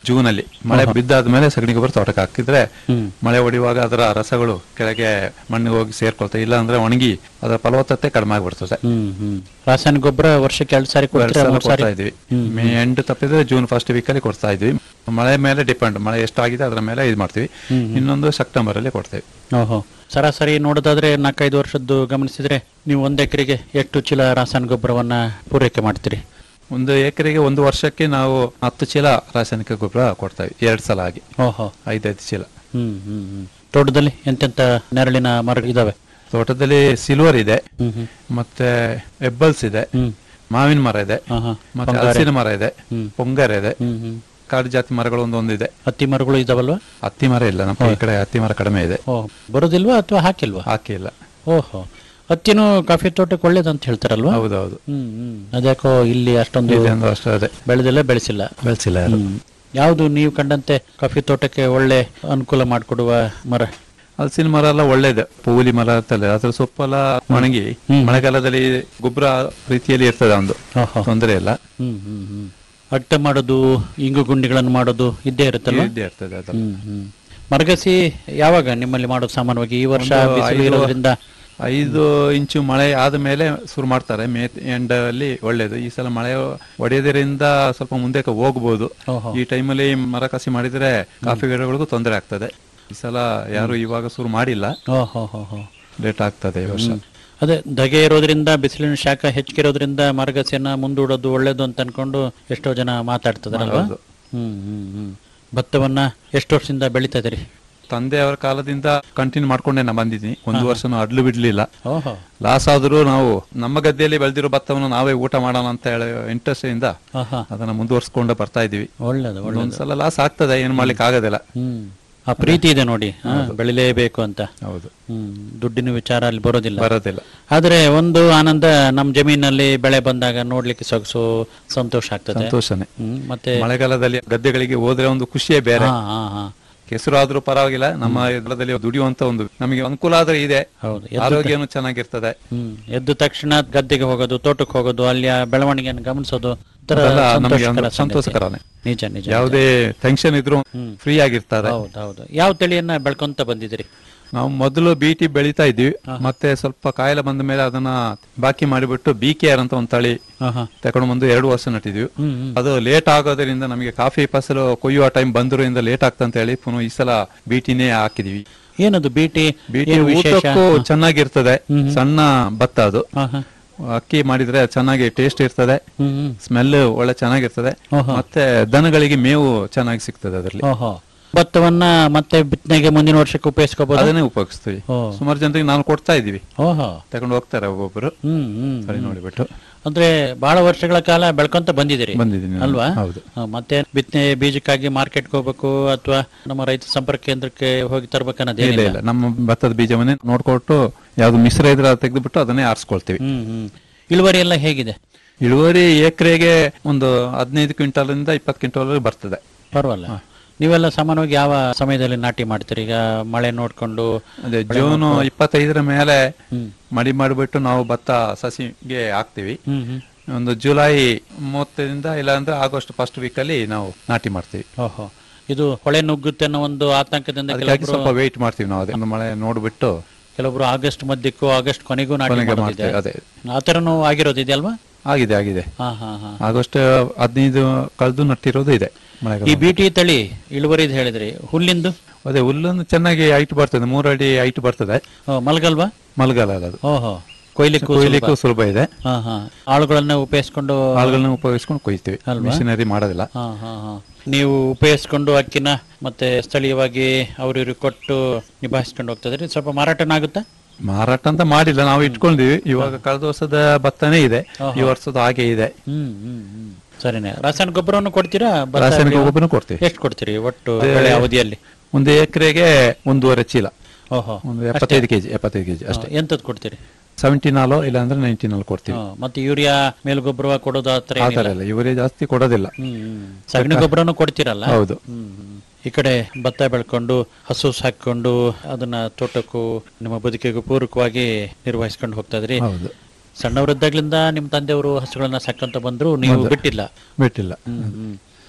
ಜೂನ್ ಅಲ್ಲಿ ಮಳೆ ಬಿದ್ದಾದ್ಮೇಲೆ ಸಗಣಿ ಗೊಬ್ಬರ ತೋಟಕ್ಕೆ ಹಾಕಿದ್ರೆ ಮಳೆ ಹೊಡೆಯುವಾಗ ಅದರ ರಸಗಳು ಕೆಳಗೆ ಮಣ್ಣಿಗೆ ಹೋಗಿ ಸೇರ್ಕೊಳ್ತವೆ ಇಲ್ಲ ಅಂದ್ರೆ ಒಣಗಿ ಅದರ ಫಲವತ್ತತೆ ಕಡಿಮೆ ಆಗ್ಬಿಡ್ತದೆ ಹ್ಮ್ ಹ್ಮ್ ರಾಸಾಯನಿಕ ಗೊಬ್ಬರ ವರ್ಷಕ್ಕೆ ಎರಡು ಸಾರಿ ಎರಡ್ ಕೊಡ್ತೀರಾ ಸಲ ಮೂರ್ ಸಾರಿ ಕೊಡ್ತಾ ಇದ್ವಿ ಮೇ ಎಂಡ್ ತಪ್ಪಿದ್ರೆ ಜೂನ್ ಫಸ್ಟ್ ವೀಕ್ ಅಲ್ಲಿ ಕೊಡ್ತಾ ಇದ್ವಿ ಮಳೆ ಮೇಲೆ ಡಿಪೆಂಡ್ ಮಳೆ ಎಷ್ಟಾಗಿದೆ ಅದರ ಮೇಲೆ ಇದು ಮಾಡ್ತೀವಿ ಇನ್ನೊಂದು ಸೆಪ್ಟೆಂಬರ್ ಅಲ್ಲಿ ಕೊಡ್ತೇವೆ ಓಹೋ ಸರಾಸರಿ ನೋಡೋದಾದ್ರೆ ನಾಲ್ಕೈದು ವರ್ಷದ್ದು ಗಮನಿಸಿದ್ರೆ ನೀವು ಒಂದ್ ಎಕರೆಗೆ ಎಷ್ಟು ಚೀಲ ರಾಸಾಯನಿಕ ಗೊಬ್ಬರವನ್ನ ಪೂರೈಕೆ ಮಾಡ್ತೀರಿ ಒಂದು ಎಕರೆಗೆ ಒಂದು ವರ್ಷಕ್ಕೆ ನಾವು ಹತ್ತು ಚೀಲ ರಾಸಾಯನಿಕ ಗೊಬ್ಬರ ಕೊಡ್ತೇವೆ ಎರಡ್ ಸಲ ಆಗಿ ಓಹೋ ಐದೈದು ಚೀಲ ಹ್ಮ್ ಹ್ಮ್ ಹ್ಮ್ ತೋಟದಲ್ಲಿ ಎಂತೆಂತ ನೆರಳಿನ ಮರ ಇದಾವೆ ತೋಟದಲ್ಲಿ ಸಿಲ್ವರ್ ಇದೆ ಹ್ಮ್ ಹ್ಮ್ ಮತ್ತೆ ಎಬ್ಬಲ್ಸ್ ಇದೆ ಹ್ಮ್ ಮಾವಿನ ಮರ ಇದೆ ಹಾ, ಹಾ. ಮತ್ತೆ ಪೊಂಗಾರೆ. ಹಲಸಿನ ಮರ ಇದೆ ಹ್ಮ್. ಪೊಂಗರ ಇದೆ ಹ್ಮ್ ಹ್ಮ್ ಕಾಡು ಜಾತಿ ಮರಗಳು ಒಂದೊಂದಿದೆ ಹತ್ತಿ ಮರಗಳು ಇದಾವಲ್ವಾ ಹತ್ತಿ ಮರ ಇಲ್ಲ ನಮ್ಮ ಈ ಕಡೆ ಹತ್ತಿ ಮರ ಕಡಿಮೆ ಇದೆ ಓ ಬರೋದಿಲ್ವಾ ಅಥವಾ ಹಾಕಿಲ್ವಾ ಹಾಕಿ ಇಲ್ಲ ಓಹೋ ಹತ್ತಿನೂ ಕಾಫಿ ತೋಟಕ್ಕೆ ಒಳ್ಳೇದಂತ ಹೇಳ್ತಾರಲ್ವಾ ಹೌದೌದು ಹ್ಮ್ ಹ್ಮ್ ಅದ್ಯಾಕೋ ಇಲ್ಲಿ ಅಷ್ಟೊಂದು ಇಲ್ಲಿ ಒಂದು ಅಷ್ಟು ಅದೇ ಬೆಳೆದಿಲ್ಲ ಬೆಳೆಸಿಲ್ಲ ಬೆಳೆಸಿಲ್ಲ ಯಾರು ಹ್ಮ್. ಯಾವುದು ನೀವು ಕಂಡಂತೆ ಕಾಫಿ ತೋಟಕ್ಕೆ ಒಳ್ಳೆ ಅನುಕೂಲ ಮಾಡಿಕೊಡುವ ಮರ ಹಲಸಿನ ಮರ ಎಲ್ಲ ಒಳ್ಳೇದು ಪೂಲಿ ಮರ ಅಂತಲ್ಲ ಅದ್ರ ಸೊಪ್ಪೆಲ್ಲ ಒಣಗಿ ಮಳೆಗಾಲದಲ್ಲಿ ಗೊಬ್ಬರ ರೀತಿಯಲ್ಲಿ ಇರ್ತದೆ ಒಂದು ಓಹೋ. ತೊಂದರೆ ಇಲ್ಲ ಹ್ಮ್ ಹ್ಮ್ ಹ್ಮ್ ಅಟ್ಟ ಮಾಡೋದು ಇಂಗು ಗುಂಡಿಗಳನ್ನು ಮಾಡೋದು ಇದ್ದೇ ಇರುತ್ತಲ್ಲ ಇದ್ದೇ ಇರ್ತದೆ ಅದು ಹ್ಮ್ ಹ್ಮ್ ಮರಗಸಿ ಯಾವಾಗ ನಿಮ್ಮಲ್ಲಿ ಮಾಡೋದು ಸಾಮಾನ್ಯವಾಗಿ ಈ ವರ್ಷ ಒಂದು ಬಿಸಿಲು ಐದು- ಇರೋದ್ರಿಂದ ಐದು ಇಂಚು ಮಳೆ ಆದ ಮೇಲೆ ಶುರು ಮಾಡ್ತಾರೆ ಮೇ ಎಂಡ್ ಅಲ್ಲಿ ಒಳ್ಳೇದು ಈ ಸಲ ಮಳೆ ಒಡೆಯೋದ್ರಿಂದ ಸ್ವಲ್ಪ ಮುಂದೆ ಹೋಗ್ಬೋದು ಓಹೋ. ಈ ಟೈಮಲ್ಲಿ ಮರ ಕಸಿ ಮಾಡಿದ್ರೆ ಕಾಫಿ ಗಿಡಗಳಿಗೂ ತೊಂದರೆ ಆಗ್ತದೆ ಈ ಸಲ ಯಾರು ಇವಾಗ ಶುರು ಮಾಡಿಲ್ಲ ಓಹೋ ಹೋ ಹೋ ಲೇಟ್ ಆಗ್ತದೆ ಈ ವರ್ಷ ಅದೇ ಧಗೆ ಇರೋದ್ರಿಂದ ಬಿಸಿಲಿನ ಶಾಖ ಹೆಚ್ಚಿಗೆ ಇರೋದ್ರಿಂದ ಮರಗಸಿಯನ್ನ ಮುಂದೂಡೋದು ಒಳ್ಳೇದು ಅಂತ ಅನ್ಕೊಂಡು ಎಷ್ಟೋ ಜನ ಮಾತಾಡ್ತಿದಾರಲ್ವಾ ಹೌದು. ಹ್ಮ್ ಹ್ಮ್ ಹ್ಮ್ ಭತ್ತವನ್ನ ಎಷ್ಟು ವರ್ಷದಿಂದ ಬೆಳಿತಾ ಇದೀರಿ ತಂದೆಯವರ ಕಾಲದಿಂದ ಕಂಟಿನ್ಯೂ ಮಾಡ್ಕೊಂಡೆ ನಾ ಬಂದಿದ್ದೀನಿ ಒಂದು ವರ್ಷನೂ ಅಡ್ಲು ಬಿಡ್ಲಿಲ್ಲ ಓಹೋ ಲಾಸ್ ಆದ್ರೂ ನಾವು ನಮ್ಮ ಗದ್ದೆಯಲ್ಲಿ ಬೆಳೆದಿರೋ ಭತ್ತವನ್ನು ನಾವೇ ಊಟ ಮಾಡೋಣ ಅಂತ ಹೇಳಿ ಇಂಟ್ರೆಸ್ಟ್ ಇಂದ ಹಾ ಹಾ ಅದನ್ನ ಮುಂದುವರ್ಸ್ಕೊಂಡು ಬರ್ತಾ ಇದೀವಿ ಒಳ್ಳೇದು ಒಳ್ಳೇದು ಒಂದ್ಸಲ ಲಾಸ್ ಆಗ್ತದೆ ಏನ್ ಮಾಡ್ಲಿಕ್ಕೆ ಆಗೋದಿಲ್ಲ ಹ್ಮ್ ಆ ಪ್ರೀತಿ ಇದೆ ನೋಡಿ ಹಾ, ಬೆಳಿಲೇಬೇಕು ಅಂತ ಹೌದು ಹ್ಮ್ ದುಡ್ಡಿನ ವಿಚಾರ ಅಲ್ಲಿ ಬರೋದಿಲ್ಲ ಬರೋದಿಲ್ಲ ಆದ್ರೆ ಒಂದು ಆನಂದ ನಮ್ ಜಮೀನಲ್ಲಿ ಬೆಳೆ ಬಂದಾಗ ನೋಡ್ಲಿಕ್ಕೆ ಸೊಗಸು ಸಂತೋಷ ಆಗ್ತದೆ ಸಂತೋಷನೇ ಹ್ಮ್ ಮತ್ತೆ ಮಳೆಗಾಲದಲ್ಲಿ ಗದ್ದೆಗಳಿಗೆ ಹೋದ್ರೆ ಒಂದು ಖುಷಿಯೇ ಬೇರೆ ಹಾ ಹಾ ಹಾ ಕೆಸರು ಆದ್ರೂ ಪರವಾಗಿಲ್ಲ ನಮ್ಮ ಹೊಲದಲ್ಲಿ ದುಡಿಯುವಂತ ಒಂದು ನಮಗೆ ಅನುಕೂಲ ಆದ್ರೆ ಇದೆ ಹೌದು ಆರೋಗ್ಯನೂ ಚೆನ್ನಾಗಿರ್ತದೆ ಹ್ಮ್ ಎದ್ದ ತಕ್ಷಣ ಗದ್ದೆಗೆ ಹೋಗೋದು ತೋಟಕ್ಕೆ ಹೋಗೋದು ಅಲ್ಲಿಯ ಬೆಳವಣಿಗೆಯನ್ನು ಗಮನಿಸೋದು ಒಂಥರ ಅದೆಲ್ಲ ನಮಗೆ ಸಂತೋಷಕರ ಒಂದು ಸಂಗತಿ. ಸಂತೋಷಕರನೇ ನಿಜ ನಿಜ ಯಾವುದೇ ಟೆನ್ಷನ್ ಇದ್ರೂ ಫ್ರೀ ಆಗಿರ್ತಾರೆ ಹೌದು ಹೌದು ಯಾವ ತಳಿಯನ್ನ ಬೆಳ್ಕೊಂತ ಬಂದಿದ್ದೀರಿ ನಾವು ಮೊದಲು ಬಿಟಿ ಬೆಳಿತಾ ಇದ್ವಿ ಮತ್ತೆ ಸ್ವಲ್ಪ ಕಾಯಿಲೆ ಬಂದ ಮೇಲೆ ಅದನ್ನ ಬಾಕಿ ಮಾಡಿಬಿಟ್ಟು ಬಿ ಕೆ ಆರ್ ಅಂತ ಒಂದು ತಳಿ ಹಾ ಹಾ ತಗೊಂಡು ಬಂದು ಎರಡು ವರ್ಷ ನಟ್ಟಿದ್ವಿ ಹ್ಮ್ ಹ್ಮ್ ಅದು ಲೇಟ್ ಆಗೋದ್ರಿಂದ ನಮಗೆ ಕಾಫಿ ಫಸಲು ಕೊಯ್ಯುವ ಟೈಮ್ ಬಂದ್ರಿಂದ ಲೇಟ್ ಆಗ್ತಂತ ಹೇಳಿ ಪುನಃ ಈ ಸಲ ಬಿಟಿನೇ ಹಾಕಿದೀವಿ ಏನದು ಬೀಟಿ ಬಿಟಿ ಏನು ವಿಶೇಷ ಊಟಕ್ಕೂ ಚೆನ್ನಾಗಿರ್ತದೆ ಸಣ್ಣ ಭತ್ತ ಅದು ಹಾ ಹಾ ಅಕ್ಕಿ ಮಾಡಿದ್ರೆ ಚೆನ್ನಾಗಿ ಟೇಸ್ಟ್ ಇರ್ತದೆ ಹ್ಮ್ ಹ್ಮ್ ಸ್ಮೆಲ್ ಒಳ್ಳೆ ಚೆನ್ನಾಗಿರ್ತದೆ ಮತ್ತೆ ದನಗಳಿಗೆ ಮೇವು ಚೆನ್ನಾಗಿ ಸಿಗ್ತದೆ ಅದರಲ್ಲಿ ಓಹೋ ಭತ್ತವನ್ನ ಮತ್ತೆ ಬಿತ್ತನೆಗೆ ಮುಂದಿನ ವರ್ಷಕ್ಕೆ ಉಪಯೋಗಿಸ್ಕೋಬಹುದು ಅದನ್ನೇ ಉಪಯೋಗಿಸ್ತೀವಿ ಓ. ಸುಮಾರು ಜನರಿಗೆ ನಾನು ಕೊಡ್ತಾ ಇದೀವಿ ಓಹೋ ತಗೊಂಡು ಹೋಗ್ತಾರೆ ಒಬ್ಬೊಬ್ರು ಹ್ಮ್ ಹ್ಮ್ ತಳಿ ನೋಡಿಬಿಟ್ಟು ಅಂದ್ರೆ ಬಹಳ ವರ್ಷಗಳ ಕಾಲ ಬೆಳ್ಕೊಂತ ಬಂದಿದ್ದೀರಿ ಬಂದಿದ್ದೀನಿ ನಾನು. ಅಲ್ವಾ ಹೌದು. ಹ, ಮತ್ತೆ ಬಿತ್ತನೆ ಬೀಜಕ್ಕಾಗಿ ಮಾರ್ಕೆಟ್ಗೆ ಹೋಗ್ಬೇಕು ಅಥವಾ ನಮ್ಮ ರೈತ ಸಂಪರ್ಕ ಕೇಂದ್ರಕ್ಕೆ ಹೋಗಿ ಇಲ್ಲ ತರ್ಬೇಕನ್ನೋದೇನಿಲ್ಲ ಇಲ್ಲ ನಮ್ಮ ಭತ್ತದ ಬೀಜವನ್ನೇ ನೋಡ್ಕೊಟ್ಟು ಯಾವ್ದು ಮಿಶ್ರ ಇದ್ರೆ ಅದು ತೆಗೆದುಬಿಟ್ಟು ಅದನ್ನೇ ಆರಿಸ್ಕೊಳ್ತೀವಿ ಹ್ಮ್ ಹ್ಮ್ ಇಳುವರಿ ಎಲ್ಲ ಹೇಗಿದೆ ಇಳುವರಿ ಎಕರೆಗೆ ಒಂದು ಹದಿನೈದು ಕ್ವಿಂಟಲ್ ಇಂದ ಇಪ್ಪತ್ತು ಕ್ವಿಂಟಲ್ ಬರ್ತದೆ ಪರವಾಗಿಲ್ಲ ನೀವೆಲ್ಲ ಸಾಮಾನ್ಯವಾಗಿ ಯಾವ ಸಮಯದಲ್ಲಿ ನಾಟಿ ಮಾಡ್ತೀರಿ ಈಗ ಮಳೆ ನೋಡ್ಕೊಂಡು ಅದೇ ಜೂನ್ ಇಪ್ಪತ್ತೈದರ ಮೇಲೆ ಮಡಿ ಮಾಡಿಬಿಟ್ಟು ನಾವು ಭತ್ತ ಸಸಿಗೆ ಹಾಕ್ತಿವಿ ಹ್ಮ್ ಹ್ಮ್ ಒಂದು ಜುಲೈ ಮೂವತ್ತರಿಂದ ಇಲ್ಲಾಂದ್ರೆ ಆಗಸ್ಟ್ ಫಸ್ಟ್ ವೀಕ್ ಅಲ್ಲಿ ನಾವು ನಾಟಿ ಮಾಡ್ತೀವಿ ಓಹೋ ಇದು ಹೊಳೆ ನುಗ್ಗುತ್ತೆ ಅನ್ನೋ ಒಂದು ಆತಂಕದಿಂದ ಅದಕ್ಕಾಗಿ ಕೆಲವೊಬ್ರು ಸ್ವಲ್ಪ ವೇಟ್ ಮಾಡ್ತೀವಿ ನಾವು ಅದನ್ನು ಮಳೆ ನೋಡ್ಬಿಟ್ಟು ಕೆಲವೊಬ್ರು ಆಗಸ್ಟ್ ಮಧ್ಯಕ್ಕೂ ಆಗಸ್ಟ್ ಕೊನೆಗೂ ನಾಟಿ ಕೊನೆಗೆ ಮಾಡೋದಿದೆ ಮಾಡ್ತೀವಿ ಅದೇ ಆ ಥರನೂ ಆಗಿರೋದಿದೆಯಲ್ವಾ ಆಗಿದೆ ಆಗಿದೆ ಹಾ ಹಾ ಹಾ ಆಗಸ್ಟ್ ಹದಿನೈದು ಕಳೆದು ನಟ್ಟಿರೋದು ಇದೆ ಮಳೆಗಾಲ ಈ ಬಿಟಿ ತಳಿ ಇಳುವರಿದ್ ಹೇಳಿದ್ರಿ ಹುಲ್ಲಿಂದು ಅದೇ ಹುಲ್ಲನ್ನು ಚೆನ್ನಾಗಿ ಹೈಟ್ ಬರ್ತದೆ ಮೂರು ಅಡಿ ಹೈಟ್ ಬರ್ತದೆ ಓ, ಮಲ್ಗಲ್ವಾ ಮಳೆಗಾಲ ಅಲ್ಲ ಅದು ಓಹೋ ಕೊಯ್ಲಿಕ್ಕೂ ಕೊಯ್ಲಿಕ್ಕೂ ಸುಲಭ ಇದೆ ಹಾ ಹಾ ಆಳುಗಳನ್ನ ಉಪಯೋಗಿಸ್ಕೊಂಡು ಆಳುಗಳನ್ನ ಉಪಯೋಗಿಸ್ಕೊಂಡು ಕೊಯ್ತೀವಿ ಮಿಷನರಿ ಮಾಡೋದಿಲ್ಲ ಹಾ ಹಾ ಹಾ ನೀವು ಉಪಯೋಗಿಸ್ಕೊಂಡು ಅಕ್ಕಿನ ಮತ್ತೆ ಸ್ಥಳೀಯವಾಗಿ ಅವ್ರಿವ್ರಿಗೆ ಕೊಟ್ಟು ನಿಭಾಯಿಸ್ಕೊಂಡು ಹೋಗ್ತದ್ರಿ ಸ್ವಲ್ಪ ಮಾರಾಟನಾಗುತ್ತಾ ಮಾರಾಟ ಅಂತ ಮಾಡಿಲ್ಲ ನಾವು ಇಟ್ಕೊಂಡಿವಿ ಇವಾಗ ಕಳೆದ ವರ್ಷದ ಭತ್ತನೇ ಇದೆ ಈ ವರ್ಷದ ಹಾಗೆ ಇದೆ ಹ್ಮ್ ಹ್ಮ್ ಹ್ಮ್ ಸರಿನೇ ರಾಸಾಯನಿಕ ಗೊಬ್ಬರವನ್ನು ಕೊಡ್ತೀರಾ ಭತ್ತ ರಾಸಾಯನಿಕ ಬೆಳೆ- ಗೊಬ್ಬರನು ಕೊಡ್ತೀವಿ ಎಷ್ಟು ಕೊಡ್ತೀರಿ ಒಟ್ಟು ಬೆಳೆ ಅವಧಿಯಲ್ಲಿ ಒಂದು ಎಕರೆಗೆ ಒಂದೂವರೆ ಚೀಲ ಓಹೋ ಒಂದು ಎಪ್ಪತ್ತೈದು ಕೆಜಿ ಎಪ್ಪತ್ತೈದು ಕೆಜಿ ಅಷ್ಟೇ ಎಂತದ್ ಕೊಡ್ತೀರಿ ಸೆವೆಂಟಿ ನಾಲು ಇಲ್ಲ ಅಂದ್ರೆ ನೈಂಟಿ ನಾಲ್ ಕೊಡ್ತೀವಿ ಹಾ, ಮತ್ತೆ ಯೂರಿಯಾ ಮೇಲ್ಗೊಬ್ಬರ ಕೊಡೋದು ಆ ಥರ ಆ ಏನಿಲ್ಲ? ತರ ಇಲ್ಲ ಇವರೇ ಜಾಸ್ತಿ ಕೊಡೋದಿಲ್ಲ ಹ್ಮ್ ಹ್ಮ್. ಸಗಣಿ ಗೊಬ್ಬರನು ಕೊಡ್ತೀರಲ್ಲ ಹೌದು ಹ್ಮ್, ಹ್ಮ್. ಈ ಕಡೆ ಭತ್ತ ಬೆಳ್ಕೊಂಡು ಹಸು ಸಾಕೊಂಡು ಅದನ್ನ ತೋಟಕ್ಕೂ ನಿಮ್ಮ ಬದುಕಿಗೂ ಪೂರಕವಾಗಿ ನಿರ್ವಹಿಸ್ಕೊಂಡು ಹೋಗ್ತಾ ಇದ್ರಿ ಹೌದು ಸಣ್ಣವರಿದ್ದಾಗ್ಲಿಂದ ನಿಮ್ ತಂದೆಯವರು ಹಸುಗಳನ್ನ ಸಾಕಂತ ಬಂದ್ರು ನೀವು ಬಿಟ್ಟಿಲ್ಲ ಬಿಟ್ಟಿಲ್ಲ ಹ್ಮ್, ಹ್ಮ್.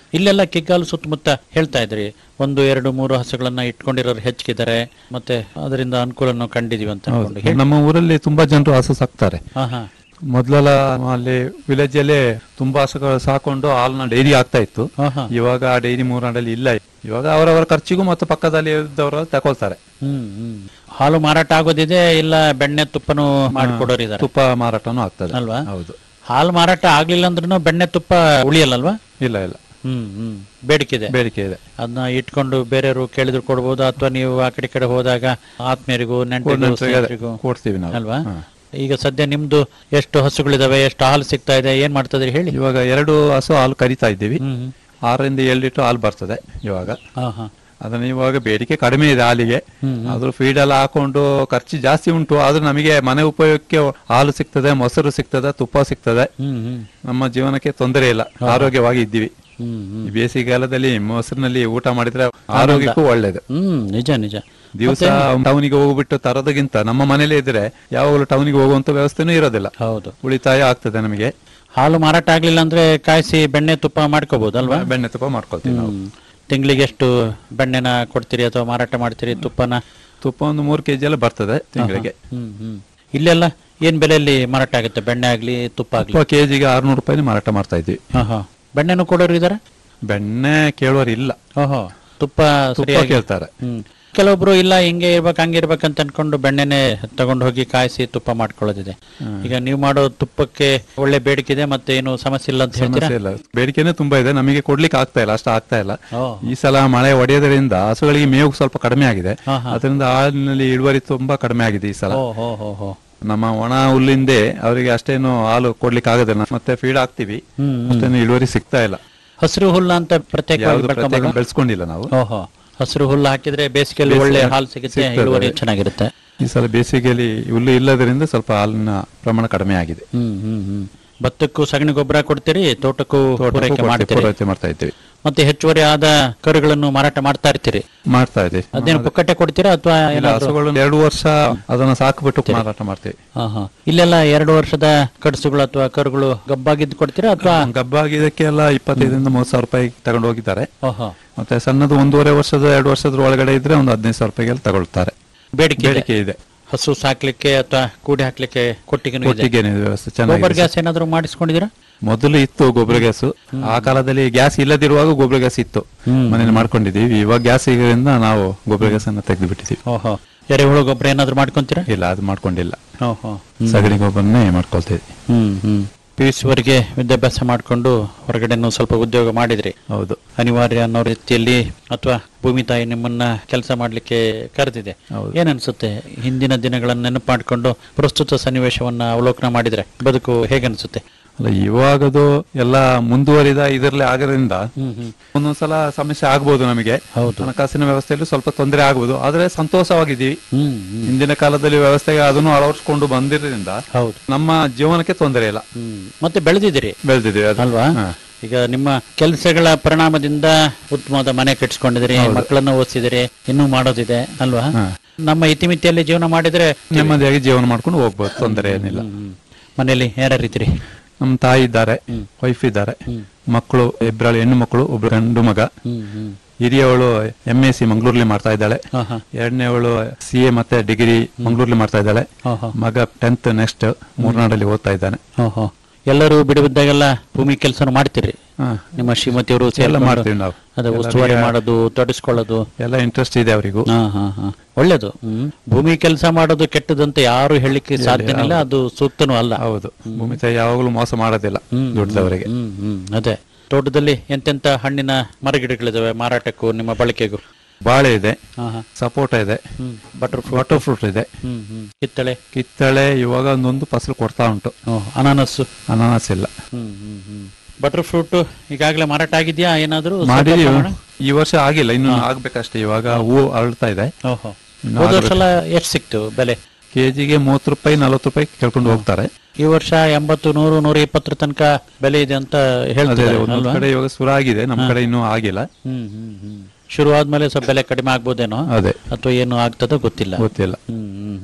ಇಲ್ಲೆಲ್ಲ ಕಿಗ್ಗಾಲು ಸುತ್ತಮುತ್ತ ಹೇಳ್ತಾ ಇದ್ರಿ ಒಂದು ಎರಡು ಮೂರು ಹಸುಗಳನ್ನ ಇಟ್ಕೊಂಡಿರೋರು ಹೆಚ್ಚಿದ್ದಾರೆ ಮತ್ತೆ ಅದರಿಂದ ಅನುಕೂಲವನ್ನು ಕಂಡಿದೀವಿ ಅಂತ ಅನ್ಕೊಂಡು ಹೇಳಿ ನಮ್ಮ ಊರಲ್ಲಿ ತುಂಬಾ ಜನರು ಹಸು ಸಾಕ್ತಾರೆ ಹಾ ಹಾ ಮೊದಲೆಲ್ಲ ಅಲ್ಲಿ ವಿಲೇಜ್ ಅಲ್ಲಿ ತುಂಬಾ ಹಸುಗಳು ಸಾಕೊಂಡು ಹಾಲ್ನ ಡೈರಿ ಆಗ್ತಾ ಇತ್ತು ಹಾ, ಹಾ. ಇವಾಗ ಆ ಡೈರಿ ಮೂರ್ನಾಡಲ್ಲಿ ಇಲ್ಲ ಇವಾಗ ಅವರವರ ಖರ್ಚಿಗೂ ಮತ್ತು ಪಕ್ಕದಲ್ಲಿ ಇದ್ದವರು ತಗೊಳ್ತಾರೆ ಹ್ಮ್ ಹ್ಮ್ ಹಾಲು ಮಾರಾಟ ಆಗೋದಿದೆ ಇಲ್ಲ ಬೆಣ್ಣೆ ತುಪ್ಪನು ಮಾಡಿಕೊಡೋರಿದ್ದಾರೆ ತುಪ್ಪ ಮಾರಾಟನೂ ಆಗ್ತದೆ ಅಲ್ವಾ ಹೌದು ಹಾಲು ಮಾರಾಟ ಆಗ್ಲಿಲ್ಲ ಅಂದ್ರೂ ಬೆಣ್ಣೆ ತುಪ್ಪ ಉಳಿಯಲ್ಲಲ್ವಾ ಇಲ್ಲ ಇಲ್ಲ ಹ್ಮ್ ಹ್ಮ್ ಬೇಡಿಕೆ ಇದೆ ಬೇಡಿಕೆ ಇದೆ ಅದನ್ನ ಇಟ್ಕೊಂಡು ಬೇರೆಯವರು ಕೇಳಿದ್ರು ಕೊಡ್ಬೋದು ಅಥವಾ ನೀವು ಆ ಕಡೆ ಈ ಕಡೆ ಹೋದಾಗ ಆತ್ಮೀಯರಿಗೂ ನೆಂಟರಿಗೂ ನೆಂಟ್ರಿಗೆ ಅದೇ ಸ್ನೇಹಿತರಿಗೂ ಕೊಡ್ತೀವಿ ನಾವು ಅಲ್ವಾ ಹಾ. ಈಗ ಸದ್ಯ ನಿಮ್ದು ಎಷ್ಟು ಹಸುಗಳಿದಾವೆ ಎಷ್ಟು ಹಾಲು ಸಿಗ್ತಾ ಇದೆ ಏನ್ ಮಾಡ್ತದ್ರಿ ಹೇಳಿ ಇವಾಗ ಎರಡು ಹಸು ಹಾಲು ಕರಿತಾ ಇದ್ದೀವಿ ಹ್ಮ್ ಹ್ಮ್. ಆರರಿಂದ ಏಳು ಲೀಟರ್ ಹಾಲು ಬರ್ತದೆ ಇವಾಗ ಹಾ ಹಾ ಅದನ್ನ ಇವಾಗ ಬೇಡಿಕೆ ಕಡಿಮೆ ಇದೆ ಹಾಲಿಗೆ ಆದ್ರೂ ಫೀಡ್ ಎಲ್ಲ ಹಾಕೊಂಡು ಖರ್ಚು ಜಾಸ್ತಿ ಉಂಟು ಆದ್ರೂ ನಮಗೆ ಮನೆ ಉಪಯೋಗಕ್ಕೆ ಹಾಲು ಸಿಗ್ತದೆ ಮೊಸರು ಸಿಗ್ತದೆ ತುಪ್ಪ ಸಿಗ್ತದೆ ಹ್ಮ್ ಹ್ಮ್ ನಮ್ಮ ಜೀವನಕ್ಕೆ ತೊಂದರೆ ಇಲ್ಲ ಆರೋಗ್ಯವಾಗಿ ಇದ್ದೀವಿ ಹ್ಮ್ ಹ್ಮ್ ಈ ಬೇಸಿಗೆಗಾಲದಲ್ಲಿ ಮೊಸರಿನಲ್ಲಿ ಊಟ ಮಾಡಿದ್ರೆ ಆರೋಗ್ಯಕ್ಕೂ ಒಳ್ಳೇದು ಹ್ಮ್ ನಿಜ ನಿಜ ದಿವಸ ಟೌನಿಗೆ ಹೋಗ್ಬಿಟ್ಟು ತರೋದಕ್ಕಿಂತ ನಮ್ಮ ಮನೇಲಿ ಇದ್ರೆ ಯಾವಾಗಲೂ ಟೌನಿಗೆ ಹೋಗುವಂತ ವ್ಯವಸ್ಥೆನೂ ಇರೋದಿಲ್ಲ ಹೌದು ಉಳಿತಾಯ ಆಗ್ತದೆ ನಮಗೆ ಹಾಲು ಮಾರಾಟ ಆಗ್ಲಿಲ್ಲ ಅಂದ್ರೆ ಕಾಯಿಸಿ ಬೆಣ್ಣೆ ತುಪ್ಪ ಮಾಡ್ಕೋಬಹುದಲ್ವಾ ಬೆಣ್ಣೆ ತುಪ್ಪ ಮಾಡ್ಕೊಳ್ತೀವಿ ನಾವು ತಿಂಗಳಿಗೆ ಎಷ್ಟು ಬೆಣ್ಣೆನ ಕೊಡ್ತೀರಿ ಅಥವಾ ಮಾರಾಟ ಮಾಡ್ತೀರಿ ತುಪ್ಪನ ತುಪ್ಪ ಒಂದು ಮೂರು ಕೆಜಿ ಎಲ್ಲ ಬರ್ತದೆ ತಿಂಗಳಿಗೆ ಹ್ಮ್ ಹ್ಮ್ ಇಲ್ಲೆಲ್ಲ ಏನ್ ಬೆಲೆಯಲ್ಲಿ ಮಾರಾಟ ಆಗುತ್ತೆ ಬೆಣ್ಣೆ ಆಗ್ಲಿ ತುಪ್ಪ ಆಗ್ಲಿ ತುಪ್ಪ ಕೆಜಿಗೆ ಆರ್ನೂರು ರೂಪಾಯಿ ಮಾರಾಟ ಮಾಡ್ತಾ ಇದ್ವಿ ಹಾ ಹಾ ಬೆಣ್ಣೆನು ಕೊಡೋರು ಇದಾರೆ ಬೆಣ್ಣೆ ಕೇಳೋರು ಇಲ್ಲ ಓಹೋ ತುಪ್ಪ ತುಪ್ಪ ಸರಿಯಾಗಿ ಕೇಳ್ತಾರೆ ಹ್ಮ್ ಕೆಲವೊಬ್ರು ಇಲ್ಲ ಹಿಂಗೆ ಇರ್ಬೇಕು ಹಂಗೆ ಇರ್ಬೇಕಂತ ಅನ್ಕೊಂಡು ಬೆಣ್ಣೆನೆ ತಗೊಂಡು ಹೋಗಿ ಕಾಯಿಸಿ ತುಪ್ಪ ಮಾಡ್ಕೊಳ್ಳೋದಿದೆ ಈಗ ನೀವು ಮಾಡೋ ತುಪ್ಪಕ್ಕೆ ಒಳ್ಳೆ ಬೇಡಿಕೆ ಇದೆ ಮತ್ತೆ ಏನು ಸಮಸ್ಯೆ ಇಲ್ಲ ಅಂತ ಹೇಳ್ತೀರಾ ಸಮಸ್ಯೆ ಇಲ್ಲ ಬೇಡಿಕೆನೇ ತುಂಬಾ ಇದೆ ನಮಗೆ ಕೊಡ್ಲಿಕ್ಕೆ ಆಗ್ತಾ ಇಲ್ಲ ಅಷ್ಟು ಆಗ್ತಾ ಇಲ್ಲ ಓ. ಈ ಸಲ ಮಳೆ ಹೊಡೆಯೋದ್ರಿಂದ ಹಸುಗಳಿಗೆ ಮೇವು ಸ್ವಲ್ಪ ಕಡಿಮೆ ಆಗಿದೆ ಹಾ, ಹಾ. ಅದರಿಂದ ಹಾಲಿನಲ್ಲಿ ಇಳುವರಿ ತುಂಬಾ ಕಡಿಮೆ ಆಗಿದೆ ಈ ಸಲ ಓ ಹೋ ಹೋ ಹೋ ನಮ್ಮ ಒಣ ಹುಲ್ಲಿಂದೆ ಅವರಿಗೆ ಅಷ್ಟೇನು ಹಾಲು ಕೊಡ್ಲಿಕ್ಕೆ ಆಗೋದಿಲ್ಲ ಮತ್ತೆ ಫೀಡ್ ಹಾಕ್ತಿವಿ ಹ್ಮ್, ಅಷ್ಟೇನು ಇಳುವರಿ ಸಿಗ್ತಾ ಇಲ್ಲ ಹಸಿರು ಹುಲ್ಲು ಅಂತ ಪ್ರತ್ಯೇಕವಾಗಿ ಯಾವ್ದು ಪ್ರತ್ಯೇಕ ಬೆಳ್ಕೊಂಬಲ್ವಾ? ಬೆಳೆಸ್ಕೊಂಡಿಲ್ಲ ನಾವು ಓಹೋ ಹಸಿರು ಹುಲ್ಲು ಹಾಕಿದ್ರೆ ಬೇಸಿಗೆಯಲ್ಲಿ ಒಳ್ಳೆ ಹಾಲು ಸಿಗುತ್ತೆ ಸಿಗ್ತದೆ. ಇಳುವರಿ ಚೆನ್ನಾಗಿರುತ್ತೆ ಈ ಸಲ ಬೇಸಿಗೆಯಲ್ಲಿ ಹುಲ್ಲು ಇಲ್ಲದರಿಂದ ಸ್ವಲ್ಪ ಹಾಲಿನ ಪ್ರಮಾಣ ಕಡಿಮೆ ಆಗಿದೆ ಹ್ಮ್ ಹ್ಮ್ ಹ್ಮ್ ಭತ್ತಕ್ಕೂ ಸಗಣಿ ಗೊಬ್ಬರ ಕೊಡ್ತೀರಿ ತೋಟಕ್ಕೂ ತೋಟಕ್ಕೂ ಪೂರೈಕೆ ಕೊಡ್ತೀವಿ, ಮಾಡ್ತೀರಿ ಪೂರೈಕೆ ಮಾಡ್ತಾ ಇದ್ದೀವಿ ಮತ್ತೆ ಹೆಚ್ಚುವರಿ ಆದ ಕರುಗಳನ್ನು ಮಾರಾಟ ಮಾಡ್ತಾ ಇರ್ತೀರಿ ಮಾಡ್ತಾ ಇದ್ದೀವಿ ಅದೇನು ಪುಕ್ಕಟ್ಟೆ ಕೊಡ್ತೀರಾ ಅಥವಾ ಇಲ್ಲ ಹಸುಗಳು ಎರಡು ವರ್ಷ ಅದನ್ನ ಸಾಕ್ಬಿಟ್ಟು ಮಾರಾಟ ಮಾಡ್ತೀವಿ ಇಲ್ಲೆಲ್ಲ ಎರಡು ವರ್ಷದ ಕಡಸುಗಳು ಅಥವಾ ಕರುಗಳು ಗಬ್ಬಾಗಿದ್ದು ಕೊಡ್ತೀರಾ ಅಥವಾ ಗಬ್ಬಾಗಿದ್ದಕ್ಕೆಲ್ಲ ಇಪ್ಪತ್ತೈದರಿಂದ ಮೂವತ್ತು ಸಾವಿರ ರೂಪಾಯಿ ತಗೊಂಡು ಹೋಗಿದ್ದಾರೆ ಓಹೋ ಮತ್ತೆ ಸಣ್ಣದು ಒಂದೂವರೆ ವರ್ಷದ ಎರಡು ವರ್ಷದ ಒಳಗಡೆ ಇದ್ರೆ ಒಂದು ಹದಿನೈದು ಸಾವಿರ ರೂಪಾಯಿಗೆಲ್ಲ ತಗೊಳ್ತಾರೆ ಬೇಡಿಕೆ ಇದೆ. ಬೇಡಿಕೆ ಇದೆ ಹಸು ಸಾಕ್ಲಿಕ್ಕೆ ಅಥವಾ ಕೂಡಿ ಹಾಕ್ಲಿಕ್ಕೆ ಕೊಟ್ಟಿಗೆ ಒಟ್ಟಿಗೆನೆ ವ್ಯವಸ್ಥೆ ಗೊಬ್ಬರ ಚೆನ್ನಾಗಿದೆ ಗ್ಯಾಸ್ ಏನಾದ್ರು ಮಾಡಿಸ್ಕೊಂಡಿದ್ದೀರಾ ಮೊದಲು ಇತ್ತು ಗೊಬ್ಬರ ಗ್ಯಾಸ್ ಆ ಕಾಲದಲ್ಲಿ ಗ್ಯಾಸ್ ಇಲ್ಲದಿರುವಾಗ ಗೊಬ್ಬರ ಗ್ಯಾಸ್ ಇತ್ತು ಮನೇಲಿ ಮಾಡ್ಕೊಂಡಿದೀವಿ ಇವಾಗ ಗ್ಯಾಸ್ ಇರೋದ್ರಿಂದ ನಾವು ಗೊಬ್ಬರ ಗ್ಯಾಸ್ ಅನ್ನ ತೆಗೆದು ಬಿಟ್ಟಿದೀವಿ ಓಹೋ ಎರೆಹುಳು ಗೊಬ್ಬರ ಏನಾದ್ರು ಮಾಡ್ಕೊಂತೀರಾ ಇಲ್ಲ ಅದು ಮಾಡ್ಕೊಂಡಿಲ್ಲ ಓಹೋ ಸಗಣಿ ಗೊಬ್ಬರನೇ ಮಾಡ್ಕೊಳ್ತೀವಿ ಹ್ಮ್ ಹ್ಮ್ ಪಿ ಯು ವರೆಗೆ ವಿದ್ಯಾಭ್ಯಾಸ ಮಾಡಿಕೊಂಡು ಹೊರಗಡೆನೂ ಸ್ವಲ್ಪ ಉದ್ಯೋಗ ಮಾಡಿದ್ರಿ ಹೌದು ಅನಿವಾರ್ಯ ಅನ್ನೋ ರೀತಿಯಲ್ಲಿ ಅಥವಾ ಭೂಮಿ ತಾಯಿ ನಿಮ್ಮನ್ನ ಕೆಲಸ ಮಾಡ್ಲಿಕ್ಕೆ ಕರೆದಿದೆ ಹೌದು. ಏನನ್ಸುತ್ತೆ ಹಿಂದಿನ ದಿನಗಳನ್ನ ನೆನಪು ಮಾಡಿಕೊಂಡು ಪ್ರಸ್ತುತ ಸನ್ನಿವೇಶವನ್ನ ಅವಲೋಕನ ಮಾಡಿದ್ರೆ ಬದುಕು ಹೇಗನ್ಸುತ್ತೆ ಅಲ್ಲ ಇವಾಗದು ಎಲ್ಲ ಮುಂದುವರಿದ ಇದರಲ್ಲಿ ಆಗೋದ್ರಿಂದ ಹ್ಮ್ ಹ್ಮ್ ಒಂದೊಂದ್ಸಲ ಸಮಸ್ಯೆ ಆಗ್ಬೋದು ನಮಗೆ ಹೌದು. ಹಣಕಾಸಿನ ವ್ಯವಸ್ಥೆಯಲ್ಲಿ ಸ್ವಲ್ಪ ತೊಂದರೆ ಆಗ್ಬೋದು ಆದ್ರೆ ಸಂತೋಷವಾಗಿದ್ದೀವಿ ಹ್ಮ್ ಹ್ಮ್ ಹಿಂದಿನ ಕಾಲದಲ್ಲಿ ವ್ಯವಸ್ಥೆಗೆ ಅದನ್ನು ಅಳವಡಿಸ್ಕೊಂಡು ಬಂದಿರೋದ್ರಿಂದ ಹೌದು ನಮ್ಮ ಜೀವನಕ್ಕೆ ತೊಂದರೆ ಇಲ್ಲ ಹ್ಮ್ ಮತ್ತೆ ಬೆಳೆದಿದ್ದೀರಿ ಬೆಳೆದಿದ್ದೀವಿ ಅದು ಅಲ್ವಾ ಹಾ. ಈಗ ನಿಮ್ಮ ಕೆಲಸಗಳ ಪರಿಣಾಮದಿಂದ ಉತ್ತಮವಾದ ಮನೆ ಕಟ್ಸ್ಕೊಂಡಿದಿರಿ ಮಕ್ಕಳನ್ನ ಓದಿಸಿದಿರಿ ಇನ್ನೂ ಮಾಡೋದಿದೆ ಅಲ್ವಾ ನಮ್ಮ ಇತಿಮಿತಿಯಲ್ಲಿ ಜೀವನ ಮಾಡಿದ್ರೆ ನೆಮ್ಮದಿಯಾಗಿ ಜೀವನ ಮಾಡ್ಕೊಂಡು ಹೋಗ್ಬೋದು ತೊಂದರೆ ಏನಿಲ್ಲ ಹ್ಮ್. ಮನೆಯಲ್ಲಿ ಯಾರ್ಯಾರಿದ್ದೀರಿ ನಮ್ಮ ತಾಯಿ ಇದ್ದಾರೆ ವೈಫ್ ಇದ್ದಾರೆ ಮಕ್ಕಳು ಇಬ್ಬರಲ್ಲಿ ಹೆಣ್ಣು ಮಕ್ಕಳು ಒಬ್ರು ಗಂಡು ಮಗ ಹ್ಮ್ ಹ್ಮ್ ಹಿರಿಯವಳು ಎಂ ಎಸ್ ಸಿ ಮಂಗಳೂರಲ್ಲಿ ಮಾಡ್ತಾ ಇದ್ದಾಳೆ ಹಾ ಹಾ ಎರಡನೇವಳು ಸಿ ಎ ಮತ್ತೆ ಡಿಗ್ರಿ ಮಂಗಳೂರಲ್ಲಿ ಮಾಡ್ತಾ ಇದ್ದಾಳೆ ಹಾ ಹಾ ಮಗ ಟೆಂತ್ ನೆಕ್ಸ್ಟ್ ಮೂರ್ನಾಡಲ್ಲಿ ಓದ್ತಾ ಇದ್ದಾನೆ ಓಹೋ ಎಲ್ಲರೂ ಬಿಡುವಿದ್ದಾಗೆಲ್ಲ ಭೂಮಿ ಕೆಲಸ ಮಾಡ್ತೀರಿ ಹಾ. ನಿಮ್ಮ ಶ್ರೀಮತಿಯವರು ಎಲ್ಲ ಸೇರ್ಕೊಂಡು ಮಾಡ್ತೀವಿ ನಾವು ಅದೇ ಉಸ್ತುವಾರಿ ಮಾಡೋದು ತೊಡಸ್ಕೊಳ್ಳೋದು ಎಲ್ಲ ಇಂಟ್ರೆಸ್ಟ್ ಇದೆ ಅವರಿಗೂ ಹಾ ಹಾ ಹಾ ಒಳ್ಳೇದು ಹ್ಮ್ ಭೂಮಿ ಕೆಲಸ ಮಾಡೋದು ಕೆಟ್ಟದಂತ ಯಾರು ಹೇಳಲಿಕ್ಕೆ ಸಾಧ್ಯನಿಲ್ಲ ಅದು ಸೂಕ್ತನೂ ಅಲ್ಲ ಹೌದು ಭೂಮಿ ತಾಯಿ ಯಾವಾಗಲೂ ಮೋಸ ಮಾಡೋದಿಲ್ಲ ದುಡ್ಡದವರಿಗೆ ಹ್ಮ್ ಹ್ಮ್ ಅದೇ ತೋಟದಲ್ಲಿ ಎಂತೆಂತ ಹಣ್ಣಿನ ಮರಗಿಡಗಳಿದಾವೆ ಮಾರಾಟಕ್ಕೂ ನಿಮ್ಮ ಬಳಕೆಗೂ ಬಾಳೆ ಇದೆ ಹಾ ಹಾ ಸಪೋಟ ಇದೆ ಹ್ಮ್ ಬಟರ್ ಫ್ರೂಟ್ ವಾಟರ್ ಫ್ರೂಟ್ ಇದೆ ಹ್ಮ್ ಹ್ಮ್ ಕಿತ್ತಳೆ ಕಿತ್ತಳೆ ಇವಾಗ ಒಂದೊಂದು ಫಸಲು ಕೊಡ್ತಾ ಉಂಟು ಓ ಅನಾನಸ್ಸು ಅನಾನಸ್ ಇಲ್ಲ ಹ್ಮ್ ಹ್ಮ್ ಹ್ಮ್ ಬಟರ್ ಫ್ರೂಟ್ ಈಗಾಗಲೇ ಮಾರಾಟ ಆಗಿದ್ಯಾ ಏನಾದ್ರು ಸ್ವಲ್ಪ ಮಾಡಿದೀವಿ ಪ್ರಮಾಣ? ಈ ವರ್ಷ ಆಗಿಲ್ಲ ಇನ್ನು ಆಗ್ಬೇಕಷ್ಟೇ ಇವಾಗ ಹೂ ಅರಳ್ತಾ ಇದೆ ಓಹೋ ಇನ್ನು ಹೋದ ವರ್ಷ ಎಲ್ಲ ಎಷ್ಟು ಸಿಕ್ತು ಬೆಲೆ ಕೆಜಿಗೆ ಮೂವತ್ತು ರೂಪಾಯಿ ನಲ್ವತ್ತು ರೂಪಾಯಿ ಕೇಳ್ಕೊಂಡು ಹೋಗ್ತಾರೆ ಈ ವರ್ಷ ಎಂಬತ್ತು ನೂರು ನೂರ ಇಪ್ಪತ್ತರ ತನಕ ಬೆಲೆ ಇದೆ ಅಂತ ಅದೇ ಹೇಳ್ತಿದ್ದಾರೆ ಒಂದೊಂದು ಅಲ್ವಾ ಕಡೆ ಇವಾಗ ಶುರು ಆಗಿದೆ ನಮ್ಮ ಕಡೆ ಇನ್ನೂ ಆಗಿಲ್ಲ ಹ್ಮ್ ಹ್ಮ್ ಹ್ಮ್ ಶುರು ಆದ್ಮೇಲೆ ಸ್ವಲ್ಪ ಬೆಲೆ ಕಡಿಮೆ ಆಗ್ಬೋದೇನೋ ಅದೇ ಅಥವಾ ಏನು ಆಗ್ತದೋ ಗೊತ್ತಿಲ್ಲ ಗೊತ್ತಿಲ್ಲ ಹ್ಮ್ ಹ್ಮ್ ಹ್ಮ್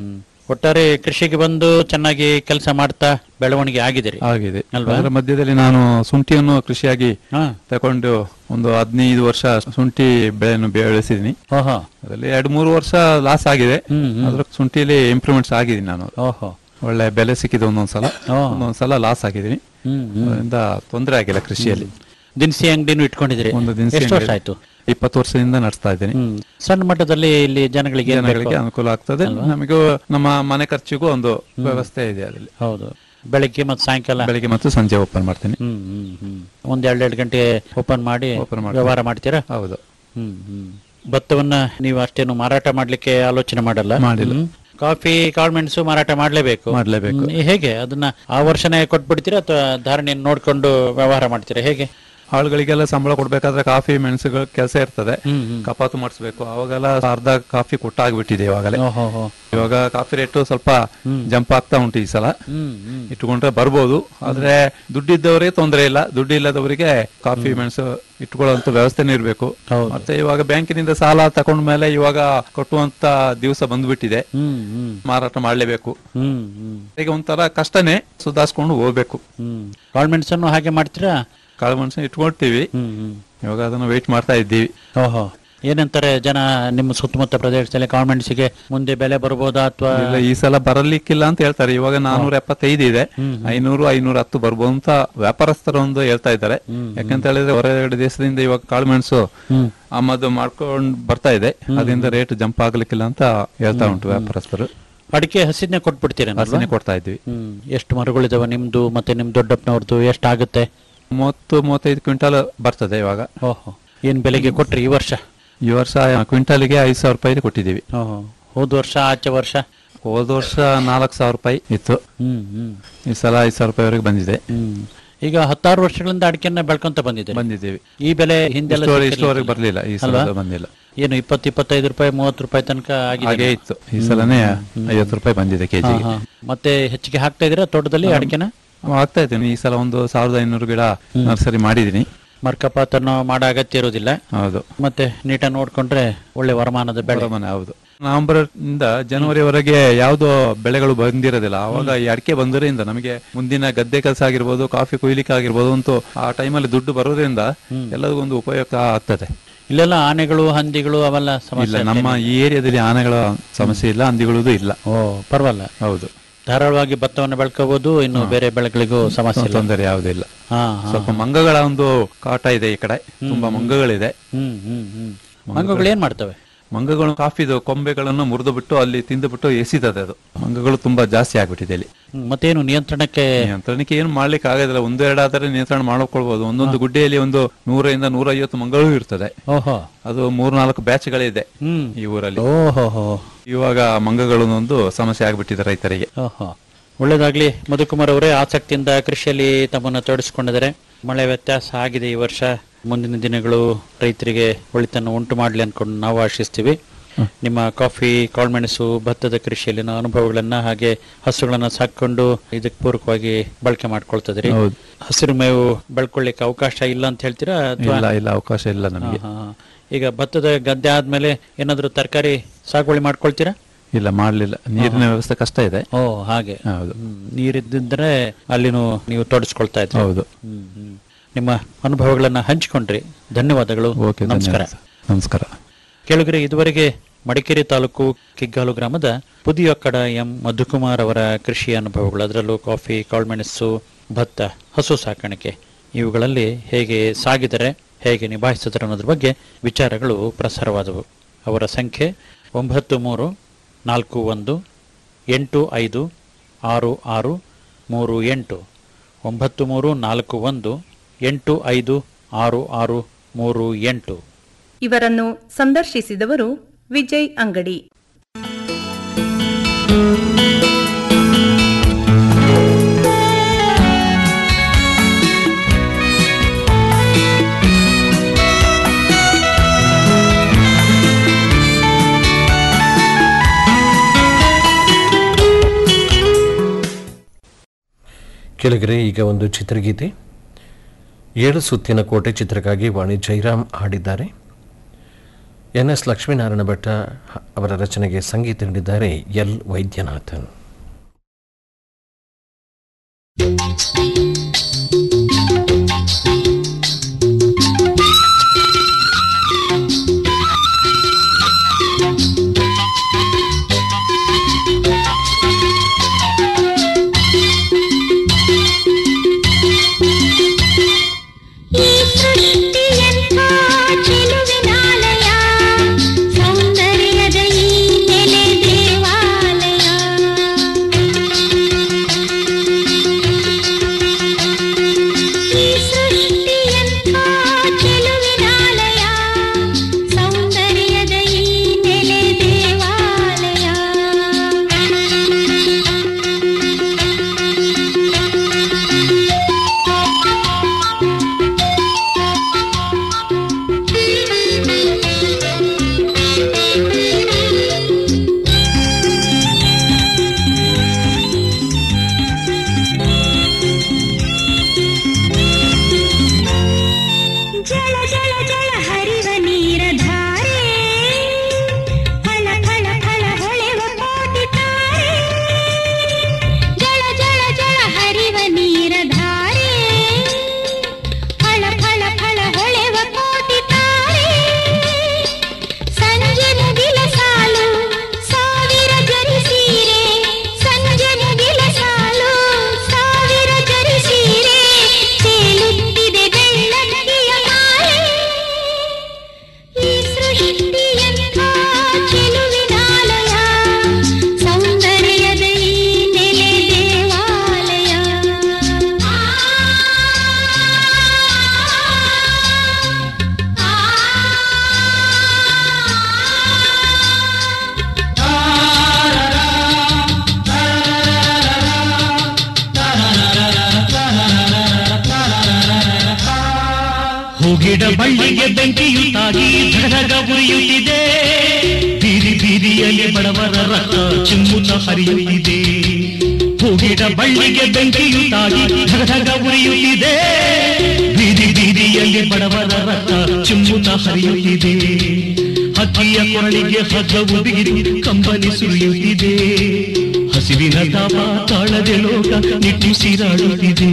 ಒಟ್ಟಾರೆ ಕೃಷಿಗೆ ಬಂದು ಚೆನ್ನಾಗಿ ಕೆಲಸ ಮಾಡ್ತಾ ಬೆಳವಣಿಗೆ ಆಗಿದ್ದೀರಿ ಆಗಿದೆ ಅಲ್ವಾ? ಅದರ ಮಧ್ಯದಲ್ಲಿ ನಾನು ಶುಂಠಿಯನ್ನು ಕೃಷಿಯಾಗಿ ಹಾ ತಕೊಂಡು ಒಂದು ಹದಿನೈದು ವರ್ಷ ಶುಂಠಿ ಬೆಳೆಯನ್ನು ಬೆಳೆಸಿದೀನಿ ಓಹೋ ಅದರಲ್ಲಿ ಎರಡು ಮೂರು ವರ್ಷ ಲಾಸ್ ಆಗಿದೆ ಹ್ಮ್, ಹ್ಮ್. ಅದ್ರ ಶುಂಠಿಯಲ್ಲಿ ಇಂಪ್ರೂವ್ಮೆಂಟ್ಸ್ ಆಗಿದ್ದೀನಿ ನಾನು ಓಹೋ ಒಳ್ಳೆ ಬೆಲೆ ಸಿಕ್ಕಿದೆ ಒಂದೊಂದ್ಸಲ ಓ. ಒಂದೊಂದ್ಸಲ ಲಾಸ್ ಆಗಿದ್ದೀನಿ ಹ್ಮ್ ಹ್ಮ್. ಅದರಿಂದ ತೊಂದರೆ ಆಗಿಲ್ಲ ಕೃಷಿಯಲ್ಲಿ ದಿನಸಿ ಅಂಗಡಿನೂ ಇಟ್ಕೊಂಡಿದ್ದೀರಿ ಒಂದು ದಿನಸಿ ಎಷ್ಟು ವರ್ಷ ಅಂಗಡಿ. ಆಯ್ತು ಇಪ್ಪತ್ತು ವರ್ಷದಿಂದ ನಡೆಸ್ತಾ ಇದ್ದೀನಿ ಹ್ಮ್ ಸಣ್ಣ ಮಟ್ಟದಲ್ಲಿ ಇಲ್ಲಿ ಜನಗಳಿಗೆ ಏನ್ ಬೇಕು? ಜನಗಳಿಗೆ ಅನುಕೂಲ ಆಗ್ತದೆ ನಮಗೂ ನಮ್ಮ ಮನೆ ಖರ್ಚಿಗೂ ಒಂದು ವ್ಯವಸ್ಥೆ ಇದೆ ಅದರಲ್ಲಿ ಹೌದು ಬೆಳಗ್ಗೆ ಮತ್ತು ಸಾಯಂಕಾಲ ಬೆಳಿಗ್ಗೆ ಮತ್ತು ಸಂಜೆ ಓಪನ್ ಮಾಡ್ತೀನಿ ಹ್ಮ್ ಹ್ಮ್ ಹ್ಮ್ ಒಂದ್ ಎರಡೆರಡು ಗಂಟೆ ಓಪನ್ ಮಾಡಿ Open ಮಾಡ್ತೀನಿ. ವ್ಯವಹಾರ ಮಾಡ್ತೀರಾ ಹೌದು ಹ್ಮ್ ಹ್ಮ್ ಭತ್ತವನ್ನ ನೀವು ಅಷ್ಟೇನು ಮಾರಾಟ ಮಾಡ್ಲಿಕ್ಕೆ ಆಲೋಚನೆ ಮಾಡಲ್ಲ ಮಾಡಿಲ್ಲ. ಹ್ಮ್. ಕಾಫಿ ಕಾಳುಮೆಣಸು ಮಾರಾಟ ಮಾಡ್ಲೇಬೇಕು ಮಾಡ್ಲೇಬೇಕು. ಹ್ಮ್. ಹೇಗೆ ಅದನ್ನ ಆ ವರ್ಷನೇ ಕೊಟ್ಬಿಡ್ತೀರಾ ಅಥವಾ ಧಾರಣೆಯನ್ನು ನೋಡ್ಕೊಂಡು ವ್ಯವಹಾರ ಮಾಡ್ತೀರಾ ಹೇಗೆ ಆಳುಗಳಿಗೆಲ್ಲ ಸಂಬಳ ಕೊಡ್ಬೇಕಾದ್ರೆ ಕಾಫಿ ಮೆಣಸುಗಳ ಕೆಲಸ ಇರ್ತದೆ ಹ್ಮ್ ಹ್ಮ್ ಕಪಾತು ಮಾಡಿಸ್ಬೇಕು ಅವಾಗೆಲ್ಲ ಅರ್ಧ ಕಾಫಿ ಕೊಟ್ಟಾಗ್ಬಿಟ್ಟಿದೆ ಇವಾಗಲೇ ಓಹೋ ಹೋ. ಇವಾಗ ಕಾಫಿ ರೇಟು ಸ್ವಲ್ಪ ಜಂಪ್ ಆಗ್ತಾ ಉಂಟು ಈ ಸಲ ಹ್ಮ್ ಹ್ಮ್ ಇಟ್ಕೊಂಡ್ರೆ ಬರ್ಬೋದು ಆದ್ರೆ ದುಡ್ಡಿದ್ದವರಿಗೆ ತೊಂದರೆ ಇಲ್ಲ ದುಡ್ಡು ಇಲ್ಲದವರಿಗೆ ಕಾಫಿ ಮೆಣಸು ಇಟ್ಕೊಳ್ಳುವಂತ ವ್ಯವಸ್ಥೆನೇ ಇರಬೇಕು ಹೌದು. ಮತ್ತೆ ಇವಾಗ ಬ್ಯಾಂಕಿನಿಂದ ಸಾಲ ತಕೊಂಡ ಮೇಲೆ ಇವಾಗ ಕೊಟ್ಟುವಂತ ದಿವಸ ಬಂದ್ಬಿಟ್ಟಿದೆ ಹ್ಮ್ ಹ್ಮ್ ಮಾರಾಟ ಮಾಡ್ಲೇಬೇಕು ಹ್ಮ್ ಹ್ಮ್ ಈಗ ಒಂಥರ ಕಷ್ಟನೇ ಸುಧಾರಿಸ್ಕೊಂಡು ಹೋಗ್ಬೇಕು ಹ್ಮ್ ಕಾಳುಮೆಣಸನ್ನು ಹಾಗೆ ಮಾಡ್ತೀರಾ ಕಾಳು ಮೆಣಸು ಇಟ್ಕೊಳ್ತೀವಿ ಹ್ಮ್ ಹ್ಮ್ ಇವಾಗ ಅದನ್ನು ವೆಯ್ಟ್ ಮಾಡ್ತಾ ಇದ್ದೀವಿ ಓಹೋ ಏನಂತಾರೆ ಜನ ನಿಮ್ಮ ಸುತ್ತಮುತ್ತ ಪ್ರದೇಶದಲ್ಲಿ ಕಾಳುಮೆಣಸಿಗೆ ಮುಂದೆ ಬೆಲೆ ಬರ್ಬೋದಾ ಅಥವಾ ಇಲ್ಲ ಈ ಸಲ ಬರಲಿಕ್ಕಿಲ್ಲ ಅಂತ ಹೇಳ್ತಾರೆ ಇವಾಗ ನಾನೂರ ಎಪ್ಪತ್ತೈದು ಇದೆ ಐನೂರು ಐನೂರ ಹತ್ತು ಬರ್ಬೋದು ಅಂತ ವ್ಯಾಪಾರಸ್ಥರು ಒಂದು ಹೇಳ್ತಾ ಇದ್ದಾರೆ ಯಾಕಂತ ಹೇಳಿದ್ರೆ ಹೊರಗಡೆ ದೇಶದಿಂದ ಇವಾಗ ಕಾಳು ಮೆಣಸು ಹ್ಮ್ ಆಮದು ಮಾಡ್ಕೊಂಡು ಬರ್ತಾ ಇದೆ ಅದರಿಂದ ರೇಟ್ ಜಂಪ್ ಆಗ್ಲಿಕ್ಕಿಲ್ಲ ಅಂತ ಹೇಳ್ತಾ ಉಂಟು ವ್ಯಾಪಾರಸ್ಥರು ಅಡಿಕೆ ಹಸಿದ್ನೆ ಕೊಟ್ಬಿಡ್ತೀರಾ ಹಸಿನೇ ಕೊಡ್ತಾ ಇದ್ವಿ ಹ್ಮ್ ಎಷ್ಟು ಮರಗಳಿದಾವೆ ನಿಮ್ದು ಮತ್ತೆ ನಿಮ್ ದೊಡ್ಡಪ್ಪನವ್ರದ್ದು ಎಷ್ಟಾಗುತ್ತೆ ಮೂವತ್ತು ಮೂವತ್ತೈದು ಕ್ವಿಂಟಾಲ್ ಬರ್ತದೆ ಇವಾಗ ಓಹೋ ಏನ್ ಬೆಲೆಗೆ ಕೊಟ್ರಿ ಈ ವರ್ಷ ಈ ವರ್ಷ ಕ್ವಿಂಟಾಲಿಗೆ ಐದು ಸಾವಿರ ರೂಪಾಯಿ ಕೊಟ್ಟಿದ್ದೀವಿ ಓಹೋ ಹೋದ ವರ್ಷ ಆಚೆ ವರ್ಷ ಹೋದ ವರ್ಷ ನಾಲ್ಕು ಸಾವಿರ ರೂಪಾಯಿ ಇತ್ತು ಹ್ಮ್ ಹ್ಮ್ ಈ ಸಲ ಐದು ಸಾವಿರ ರೂಪಾಯಿವರೆಗೆ ಬಂದಿದೆ ಹ್ಮ್ ಈಗ ಹತ್ತಾರು ವರ್ಷಗಳಿಂದ ಅಡಿಕೆನ ಬೆಳ್ಕೊಂತ ಬಂದಿದೆ ಬಂದಿದ್ದೀವಿ ಈ ಬೆಲೆ ಹಿಂದೆಲ್ಲ ಇಷ್ಟುವರೆ- ಸಿಕ್ಕಿರ್ಲಿಕ್ಕಿಲ್ಲ. ಇಷ್ಟುವರೆಗೆ ಬರ್ಲಿಲ್ಲ ಈ ಸಲ ಅಲ್ವಾ? ಬಂದಿಲ್ಲ ಏನು ಇಪ್ಪತ್ತು ಇಪ್ಪತ್ತೈದು ರೂಪಾಯಿ ಮೂವತ್ತು ರೂಪಾಯಿ ತನಕ ಹಾಗೆ ಆಗಿದೆ ಇತ್ತು ಈ ಸಲನೇ ಐವತ್ತು ರೂಪಾಯಿ ಬಂದಿದೆ ಕೆಜಿಗೆ ಹಾ, ಹಾ. ಮತ್ತೆ ಹೆಚ್ಚಿಗೆ ಹಾಕ್ತಾ ಇದೀರಾ ತೋಟದಲ್ಲಿ ಅಡಿಕೆನ ಆಗ್ತಾ ಇದ್ದೀನಿ ಈ ಸಲ ಒಂದು ಸಾವಿರದ ಐನೂರು ಗಿಡ ನರ್ಸರಿ ಮಾಡಿದೀನಿ ಮರ್ಕಪಾತನ್ನು ಮಾಡೋ ಅಗತ್ಯ ಇರೋದಿಲ್ಲ ಹೌದು ಮತ್ತೆ ನೀಟಾಗಿ ನೋಡ್ಕೊಂಡ್ರೆ ಒಳ್ಳೆ ವರಮಾನದ ಬೆಳೆ ಬರಮನೆ ಹೌದು ನವೆಂಬರ್ ಇಂದ ಜನವರಿವರೆಗೆ ಯಾವುದೋ ಬೆಳೆಗಳು ಬಂದಿರೋದಿಲ್ಲ ಅವಾಗ ಈ ಅಡಿಕೆ ಬಂದರಿಂದ ನಮಗೆ ಮುಂದಿನ ಗದ್ದೆ ಕೆಲಸ ಆಗಿರ್ಬೋದು ಕಾಫಿ ಕೊಯ್ಲಿಕ್ಕೆ ಆಗಿರ್ಬೋದು ಅಂತೂ ಆ ಟೈಮಲ್ಲಿ ದುಡ್ಡು ಬರೋದ್ರಿಂದ ಎಲ್ಲದಕ್ಕೂ ಒಂದು ಉಪಯುಕ್ತ ಆಗ್ತದೆ ಇಲ್ಲೆಲ್ಲ ಆನೆಗಳು ಹಂದಿಗಳು ಅವೆಲ್ಲ ಇಲ್ಲ ಸಮಸ್ಯೆ ನಮ್ಮ ಈ ಏರಿಯಾದಲ್ಲಿ ಆನೆಗಳ ಸಮಸ್ಯೆ ಇಲ್ಲ ಹಂದಿಗಳದು ಇಲ್ಲ ಓ ಪರವಾಗಿಲ್ಲ ಹೌದು ಧಾರಾಳವಾಗಿ ಭತ್ತವನ್ನು ಬೆಳ್ಕೋಬಹುದು ಇನ್ನು ಬೇರೆ ಬೆಳೆಗಳಿಗೂ ಸಮಸ್ಯೆ ಇಲ್ಲ ತೊಂದರೆ ಯಾವುದಿಲ್ಲ ಹಾ ಹಾ. ಸ್ವಲ್ಪ ಮಂಗಗಳ ಒಂದು ಕಾಟ ಇದೆ ಈ ಕಡೆ ತುಂಬಾ ಮಂಗಗಳಿದೆ ಹ್ಮ್ ಹ್ಮ್ ಹ್ಮ್ ಮಂಗಗಳು ಏನ್ ಮಾಡ್ತವೆ ಮಂಗಗಳು ಕಾಫಿದು ಕೊಂಬೆಗಳನ್ನು ಮುರಿದು ಬಿಟ್ಟು ಅಲ್ಲಿ ತಿಂದು ಬಿಟ್ಟು ಎಸಿತದೆ ಅದು ಮಂಗಗಳು ತುಂಬಾ ಜಾಸ್ತಿ ಆಗ್ಬಿಟ್ಟಿದೆ ಇಲ್ಲಿ ಹ್ಮ್, ಮತ್ತೇನು ನಿಯಂತ್ರಣಕ್ಕೆ ನಿಯಂತ್ರಣಕ್ಕೆ ಏನು ಮಾಡ್ಲಿಕ್ಕೆ ಆಗೋದಿಲ್ಲ ಒಂದು ಎರಡಾದರೆ ನಿಯಂತ್ರಣ ಮಾಡ್ಕೊಳ್ಬಹುದು ಒಂದೊಂದು ಗುಡ್ಡೆಯಲ್ಲಿ ಒಂದು ನೂರರಿಂದ ನೂರ ಐವತ್ತು ಮಂಗಳೂ ಇರ್ತದೆ ಓಹೋ ಅದು ಮೂರ್ನಾಲ್ಕು ಬ್ಯಾಚ್ಗಳಿದೆ ಹ್ಮ್ ಈ ಊರಲ್ಲಿ ಓಹೋ ಹೋ ಇವಾಗ ಮಂಗಗಳು ಒಂದು ಸಮಸ್ಯೆ ಆಗ್ಬಿಟ್ಟಿದೆ ರೈತರಿಗೆ ಓಹೋ ಒಳ್ಳೇದಾಗ್ಲಿ ಮಧುಕುಮಾರ್ ಅವರೇ ಆಸಕ್ತಿಯಿಂದ ಕೃಷಿಯಲ್ಲಿ ತಮ್ಮನ್ನು ತೊಡಗಿಸಿಕೊಂಡಿದ್ದಾರೆ ಮಳೆ ವ್ಯತ್ಯಾಸ ಆಗಿದೆ ಈ ವರ್ಷ ಮುಂದಿನ ದಿನಗಳು ರೈತರಿಗೆ ಒಳಿತನ್ನು ಉಂಟು ಮಾಡಲಿ ಅನ್ಕೊಂಡು ನಾವು ಆಶಿಸ್ತೀವಿ ನಿಮ್ಮ ಕಾಫಿ ಕಾಳುಮೆಣಸು ಭತ್ತದ ಕೃಷಿಯಲ್ಲಿನ ಅನುಭವಗಳನ್ನ ಹಾಗೆ ಹಸುಗಳನ್ನ ಸಾಕೊಂಡು ಇದಕ್ಕೆ ಪೂರಕವಾಗಿ ಬಳಕೆ ಮಾಡ್ಕೊಳ್ತದ್ರಿ ಹೌದು. ಹಸಿರು ಮೇವು ಬೆಳ್ಕೊಳ್ಳಿಕ್ಕೆ ಅವಕಾಶ ಇಲ್ಲ ಅಂತ ಹೇಳ್ತೀರಾ ಅಥವಾ ಇಲ್ಲ ಇಲ್ಲ ಅವಕಾಶ ಇಲ್ಲ ನಮಗೆ ಹಾ, ಹಾ. ಈಗ ಭತ್ತದ ಗದ್ದೆ ಆದ್ಮೇಲೆ ಏನಾದ್ರು ತರಕಾರಿ ಸಾಗುವಳಿ ಮಾಡ್ಕೊಳ್ತೀರಾ ಇಲ್ಲ ಮಾಡ್ಲಿಲ್ಲ ನೀರಿನ ವ್ಯವಸ್ಥೆ ಕಷ್ಟ ಇದೆ ಓ ಹಾಗೆ ಹೌದು ಹ್ಮ್. ನೀರಿದ್ದಿದ್ರೆ ಅಲ್ಲಿನೂ ನೀವು ತೊಡಸ್ಕೊಳ್ತಾ ಇದ್ರಿ ಹೌದು ಹ್ಮ್, ಹ್ಮ್. ನಿಮ್ಮ ಅನುಭವಗಳನ್ನ ಹಂಚಿಕೊಂಡ್ರಿ ಧನ್ಯವಾದಗಳು ಓಕೆ ನಮಸ್ಕಾರ ಧನ್ಯವಾದ ನಮಸ್ಕಾರ ಕೇಳಿದ್ರೆ ಇದುವರೆಗೆ ಮಡಿಕೇರಿ ತಾಲೂಕು ಕಿಗ್ಗಾಲು ಗ್ರಾಮದ ಪುದಿಯೊಕ್ಕಡ ಎಂ ಮಧುಕುಮಾರ್ ಅವರ ಕೃಷಿ ಅನುಭವಗಳು ಅದರಲ್ಲೂ ಕಾಫಿ ಕಾಳುಮೆಣಸು ಭತ್ತ ಹಸು ಸಾಕಾಣಿಕೆ ಇವುಗಳಲ್ಲಿ ಹೇಗೆ ಸಾಗಿದರೆ ಹೇಗೆ ನಿಭಾಯಿಸಿದರೆ ಅನ್ನೋದ್ರ ಬಗ್ಗೆ ವಿಚಾರಗಳು ಪ್ರಸಾರವಾದವು ಅವರ ಸಂಖ್ಯೆ ಒಂಬತ್ತು ಮೂರು ನಾಲ್ಕು ಒಂದು ಎಂಟು ಐದು ಆರು ಆರು ಮೂರು ಎಂಟು ಒಂಬತ್ತು ಮೂರು ನಾಲ್ಕು ಒಂದು ಎಂಟು ಐದು ಆರು ಆರು ಮೂರು ಎಂಟು ಇವರನ್ನು ಸಂದರ್ಶಿಸಿದವರು ವಿಜಯ್ ಅಂಗಡಿ ಕೆಳಗರೆ ಈಗ ಒಂದು ಚಿತ್ರಗೀತೆ ಏಳು ಸುತ್ತಿನ ಕೋಟೆ ಚಿತ್ರಕ್ಕಾಗಿ ವಾಣಿ ಜೈರಾಮ್ ಹಾಡಿದ್ದಾರೆ ಎನ್ ಎಸ್ ಲಕ್ಷ್ಮೀನಾರಾಯಣ ಭಟ್ಟ ಅವರ ರಚನೆಗೆ ಸಂಗೀತ ನೀಡಿದ್ದಾರೆ ಎಲ್ ವೈದ್ಯನಾಥನ್ ಈ ಸೃಷ್ಟಿಯಂಥ ಚೆಲುವಿನಾಲಯ ಸೌಂದರ್ಯದ ಈ ನೆಲೆ ದೇವಾಲಯ ಈ ಸೃಷ್ಟಿಯಂಥ ಚೆಲುವಿನಾಲಯ ಸೌಂದರ್ಯದ ಈ ನೆಲೆ ದೇವಾಲಯ ಜಳ ಜಳ ಜಳ ಹರಿವ ನೀರ ಧಾರೆ ಫಳ ಫಳ ಫಳ ಹೊಳೆವ ಕೋಟಿ ತಾರೆ ಜಳ ಜಳ ಜಳ ಹರಿವ ನೀರ ಧಾರೆ ಫಳ ಫಳ ಫಳ ಹೊಳೆವ ಕೋಟಿ ತಾರೆ ಸಂಜೆ ಮುಗಿಲ ಸಾಲು ಸಾವಿರ ಜರಿ ಸೀರೆ ಸಂಜೆ ಮುಗಿಲ ಸಾಲು ಸಾವಿರ ಜರಿ ಸೀರೆ ತೇಲುತ್ತಿದೆ ಬೆಳ್ಳಕ್ಕಿಯ ಮಾಲೆ ಈ ಸೃಷ್ಟಿಯಂಥ ಚೆಲುವಿನಾಲಯ ಸೌಂದರ್ಯದ ಈ ನೆಲೆ ದೇವಾಲಯ ಹೋಗಿಡ ಬಳ್ಳಿಗೆ ಬೆಂಕಿಯು ತಾಗಿ ಧಗಧಗ ಉರಿಯುತ್ತಿದೆ ಬೀದಿ ಬೀದಿಯಲ್ಲಿ ಬಡವರ ರಕ್ತ ಚಿಮ್ಮುತ್ತ ಹರಿಯುತ್ತಿದೆ ಹೋಗಿಡ ಬಳ್ಳಿಗೆ ಬೆಂಕಿಯು ತಾಗಿ ಧಗಧಗ ಉರಿಯುತ್ತಿದೆ ಬೀದಿ ಬೀದಿಯಲ್ಲಿ ಬಡವರ ರಕ್ತ ಚಿಮ್ಮುತ್ತ ಹರಿಯುತ್ತಿದೆ ಹಕ್ಕಿಯ ಕೊರಳಿಗೆ ಹಗ್ಗವು ಬಿಗಿದು ಕಂಬನಿ ಸುರಿಯುತ್ತಿದೆ ಹಸಿವಿನ ತಾಪ ತಾಳದೆ ಲೋಕ ನಿಟ್ಟುಸಿರಾಡುತ್ತಿದೆ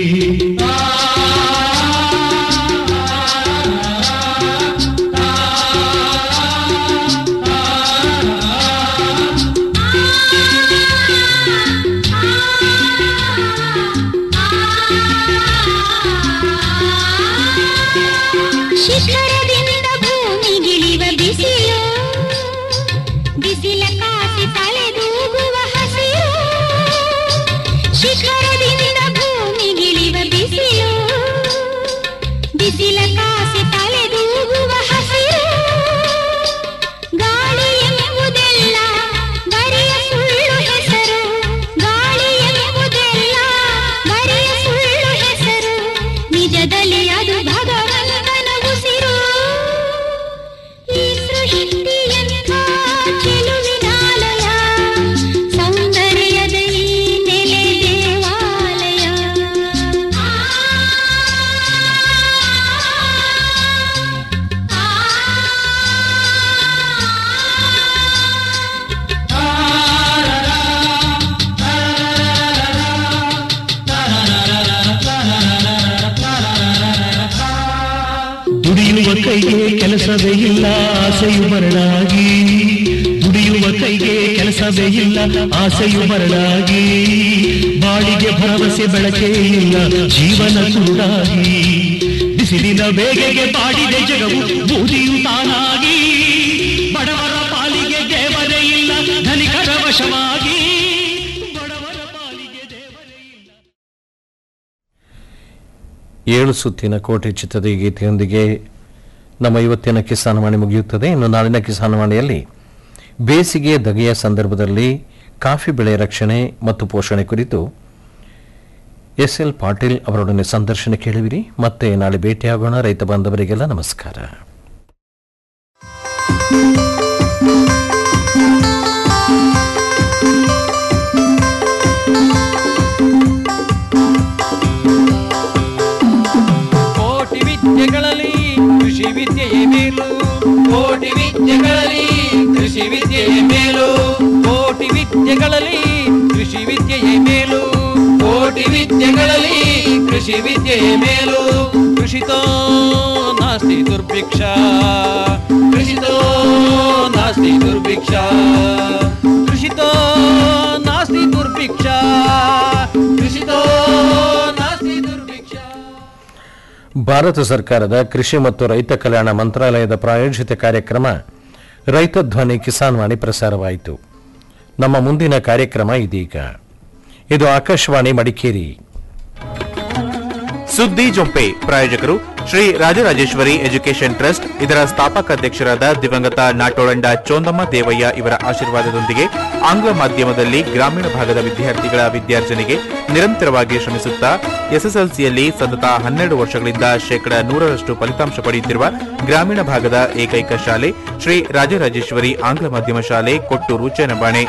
ಶಿಖರದಿಂದ ಭೂಮಿಗಿಳಿವ ಬಿಸಿಲು ಬಿಸಿಲ ಕಾಸಿ ತಲೆದೂಗುವ ಹಸಿರು ಶಿಖರದಿಂದ ಭೂಮಿಗಿಳಿವ ಬಿಸಿಲು ಬಿಸಿಲ ಕಾಸಿ ತಲೆದೂಗುವ ಹಸಿರು ಗಾಳಿ ಎಂಬುದೆಲ್ಲ ಬರೆಯ ಸುಳ್ಳು ಹೆಸರು ಗಾಳಿ ಎಂಬುದೆಲ್ಲ ಬರೆಯ ಸುಳ್ಳು ಹೆಸರು ನಿಜದಲ್ಲಿ ಅದು ಭಗವಂತನ ಉಸಿರು ಈ ಸೃಷ್ಟಿಯಂಥ ಚೆಲುವಿನಾಲಯ ಸೌಂದರ್ಯದ ಈ ನೆಲೆ ದೇವಾಲಯ ದುಡಿಯುವ ಕೈಗೆ ಕೆಲಸವೇ ಇಲ್ಲ ಆಸೆಯು ಮರಳಾಗಿ ದುಡಿಯುವ ಕೈಗೆ ಕೆಲಸವೇ ಇಲ್ಲ ಆಸೆಯು ಮರಳಾಗಿ ಬಾಳಿಗೆ ಭರವಸೆ ಬೆಳಕೇ ಇಲ್ಲ ಜೀವನ ಸುರುಡಾಗಿ ಬಿಸಿಲಿನ ಬೇಗೆಗೆ ಬಾಡಿದೆ ಜಗವು ಬೂದಿಯು ತಾನಾಗಿ ಬಡವರ ಪಾಲಿಗೆ ದೇವರೇ ಇಲ್ಲ ಧನಿಕರ ವಶವಾಗಿ ಬಡವರ ಪಾಲಿಗೆ ದೇವರೇ ಇಲ್ಲ ಏಳು ಸುತ್ತಿನ ಕೋಟೆ ಚಿತ್ರದ ಈ ಗೀತೆಯೊಂದಿಗೆ ನಮ್ಮ ಇವತ್ತಿನ ಕಿಸಾನವಾಣಿ ಮುಗಿಯುತ್ತದೆ ಇನ್ನು ನಾಳಿನ ಕಿಸಾನವಾಣಿಯಲ್ಲಿ ಬೇಸಿಗೆ ದಗೆಯ ಸಂದರ್ಭದಲ್ಲಿ ಕಾಫಿ ಬೆಳೆ ರಕ್ಷಣೆ ಮತ್ತು ಪೋಷಣೆ ಕುರಿತು ಎಸ್ ಎಲ್ ಪಾಟೀಲ್ ಅವರೊಡನೆ ಸಂದರ್ಶನ ಕೇಳುವಿರಿ ಮತ್ತೆ ನಾಳೆ ಭೇಟಿಯಾಗೋಣ ರೈತ ಬಾಂಧವರಿಗೆಲ್ಲ ನಮಸ್ಕಾರ ಕೋಟಿ ವಿದ್ಯೆಗಳಲ್ಲಿ ಕೃಷಿ ವಿದ್ಯೆಯೇ ಮೇಲು ಕೋಟಿ ವಿದ್ಯೆ ಕೃಷಿ ವಿದ್ಯೆಯೇ ಮೇಲು ಕೃಷಿತೋ ನಾಸ್ತಿ ದುರ್ಭಿಕ್ಷ ಕೃಷಿತೋ ನಾಸ್ತಿ ದುರ್ಭಿಕ್ಷ ಕೃಷಿತೋ ನಾಸ್ತಿ ದುರ್ಭಿಕ್ಷ ಕೃಷಿತೋ ನಾಸ್ತಿ ದುರ್ಭಿಕ್ಷ ಭಾರತ ಸರ್ಕಾರದ ಕೃಷಿ ಮತ್ತು ರೈತ ಕಲ್ಯಾಣ ಮಂತ್ರಾಲಯದ ಪ್ರಾಯೋಜಿತ ಕಾರ್ಯಕ್ರಮ ರೈತ ಧ್ವನಿ ಕಿಸಾನ್ ವಾಣಿ ಪ್ರಸಾರವಾಯಿತು ನಮ್ಮ ಮುಂದಿನ ಕಾರ್ಯಕ್ರಮ ಇದೀಗ ಇದು ಆಕಾಶವಾಣಿ ಮಡಿಕೇರಿ ಸುದ್ದಿ ಜೊಂಪೆ ಪ್ರಾಯೋಜಕರು ಶ್ರೀ ರಾಜರಾಜೇಶ್ವರಿ ಎಜುಕೇಷನ್ ಟ್ರಸ್ಟ್ ಇದರ ಸ್ಥಾಪಕ ಅಧ್ಯಕ್ಷರಾದ ದಿವಂಗತ ನಾಟೋಳಂಡ ಚೋಂದಮ್ಮ ದೇವಯ್ಯ ಇವರ ಆಶೀರ್ವಾದದೊಂದಿಗೆ ಆಂಗ್ಲ ಮಾಧ್ಯಮದಲ್ಲಿ ಗ್ರಾಮೀಣ ಭಾಗದ ವಿದ್ಯಾರ್ಥಿಗಳ ವಿದ್ಯಾರ್ಜನೆಗೆ ನಿರಂತರವಾಗಿ ಶ್ರಮಿಸುತ್ತಾ ಎಸ್ಎಸ್ಎಲ್ಸಿಯಲ್ಲಿ ಸತತ ಹನ್ನೆರಡು ವರ್ಷಗಳಿಂದ ಶೇಕಡ ನೂರರಷ್ಟು ಫಲಿತಾಂಶ ಪಡೆಯುತ್ತಿರುವ ಗ್ರಾಮೀಣ ಭಾಗದ ಏಕೈಕ ಶಾಲೆ ಶ್ರೀ ರಾಜರಾಜೇಶ್ವರಿ ಆಂಗ್ಲ ಮಾಧ್ಯಮ ಶಾಲೆ ಕೊಟ್ಟೂರು ಚೇನಬಾಣೆ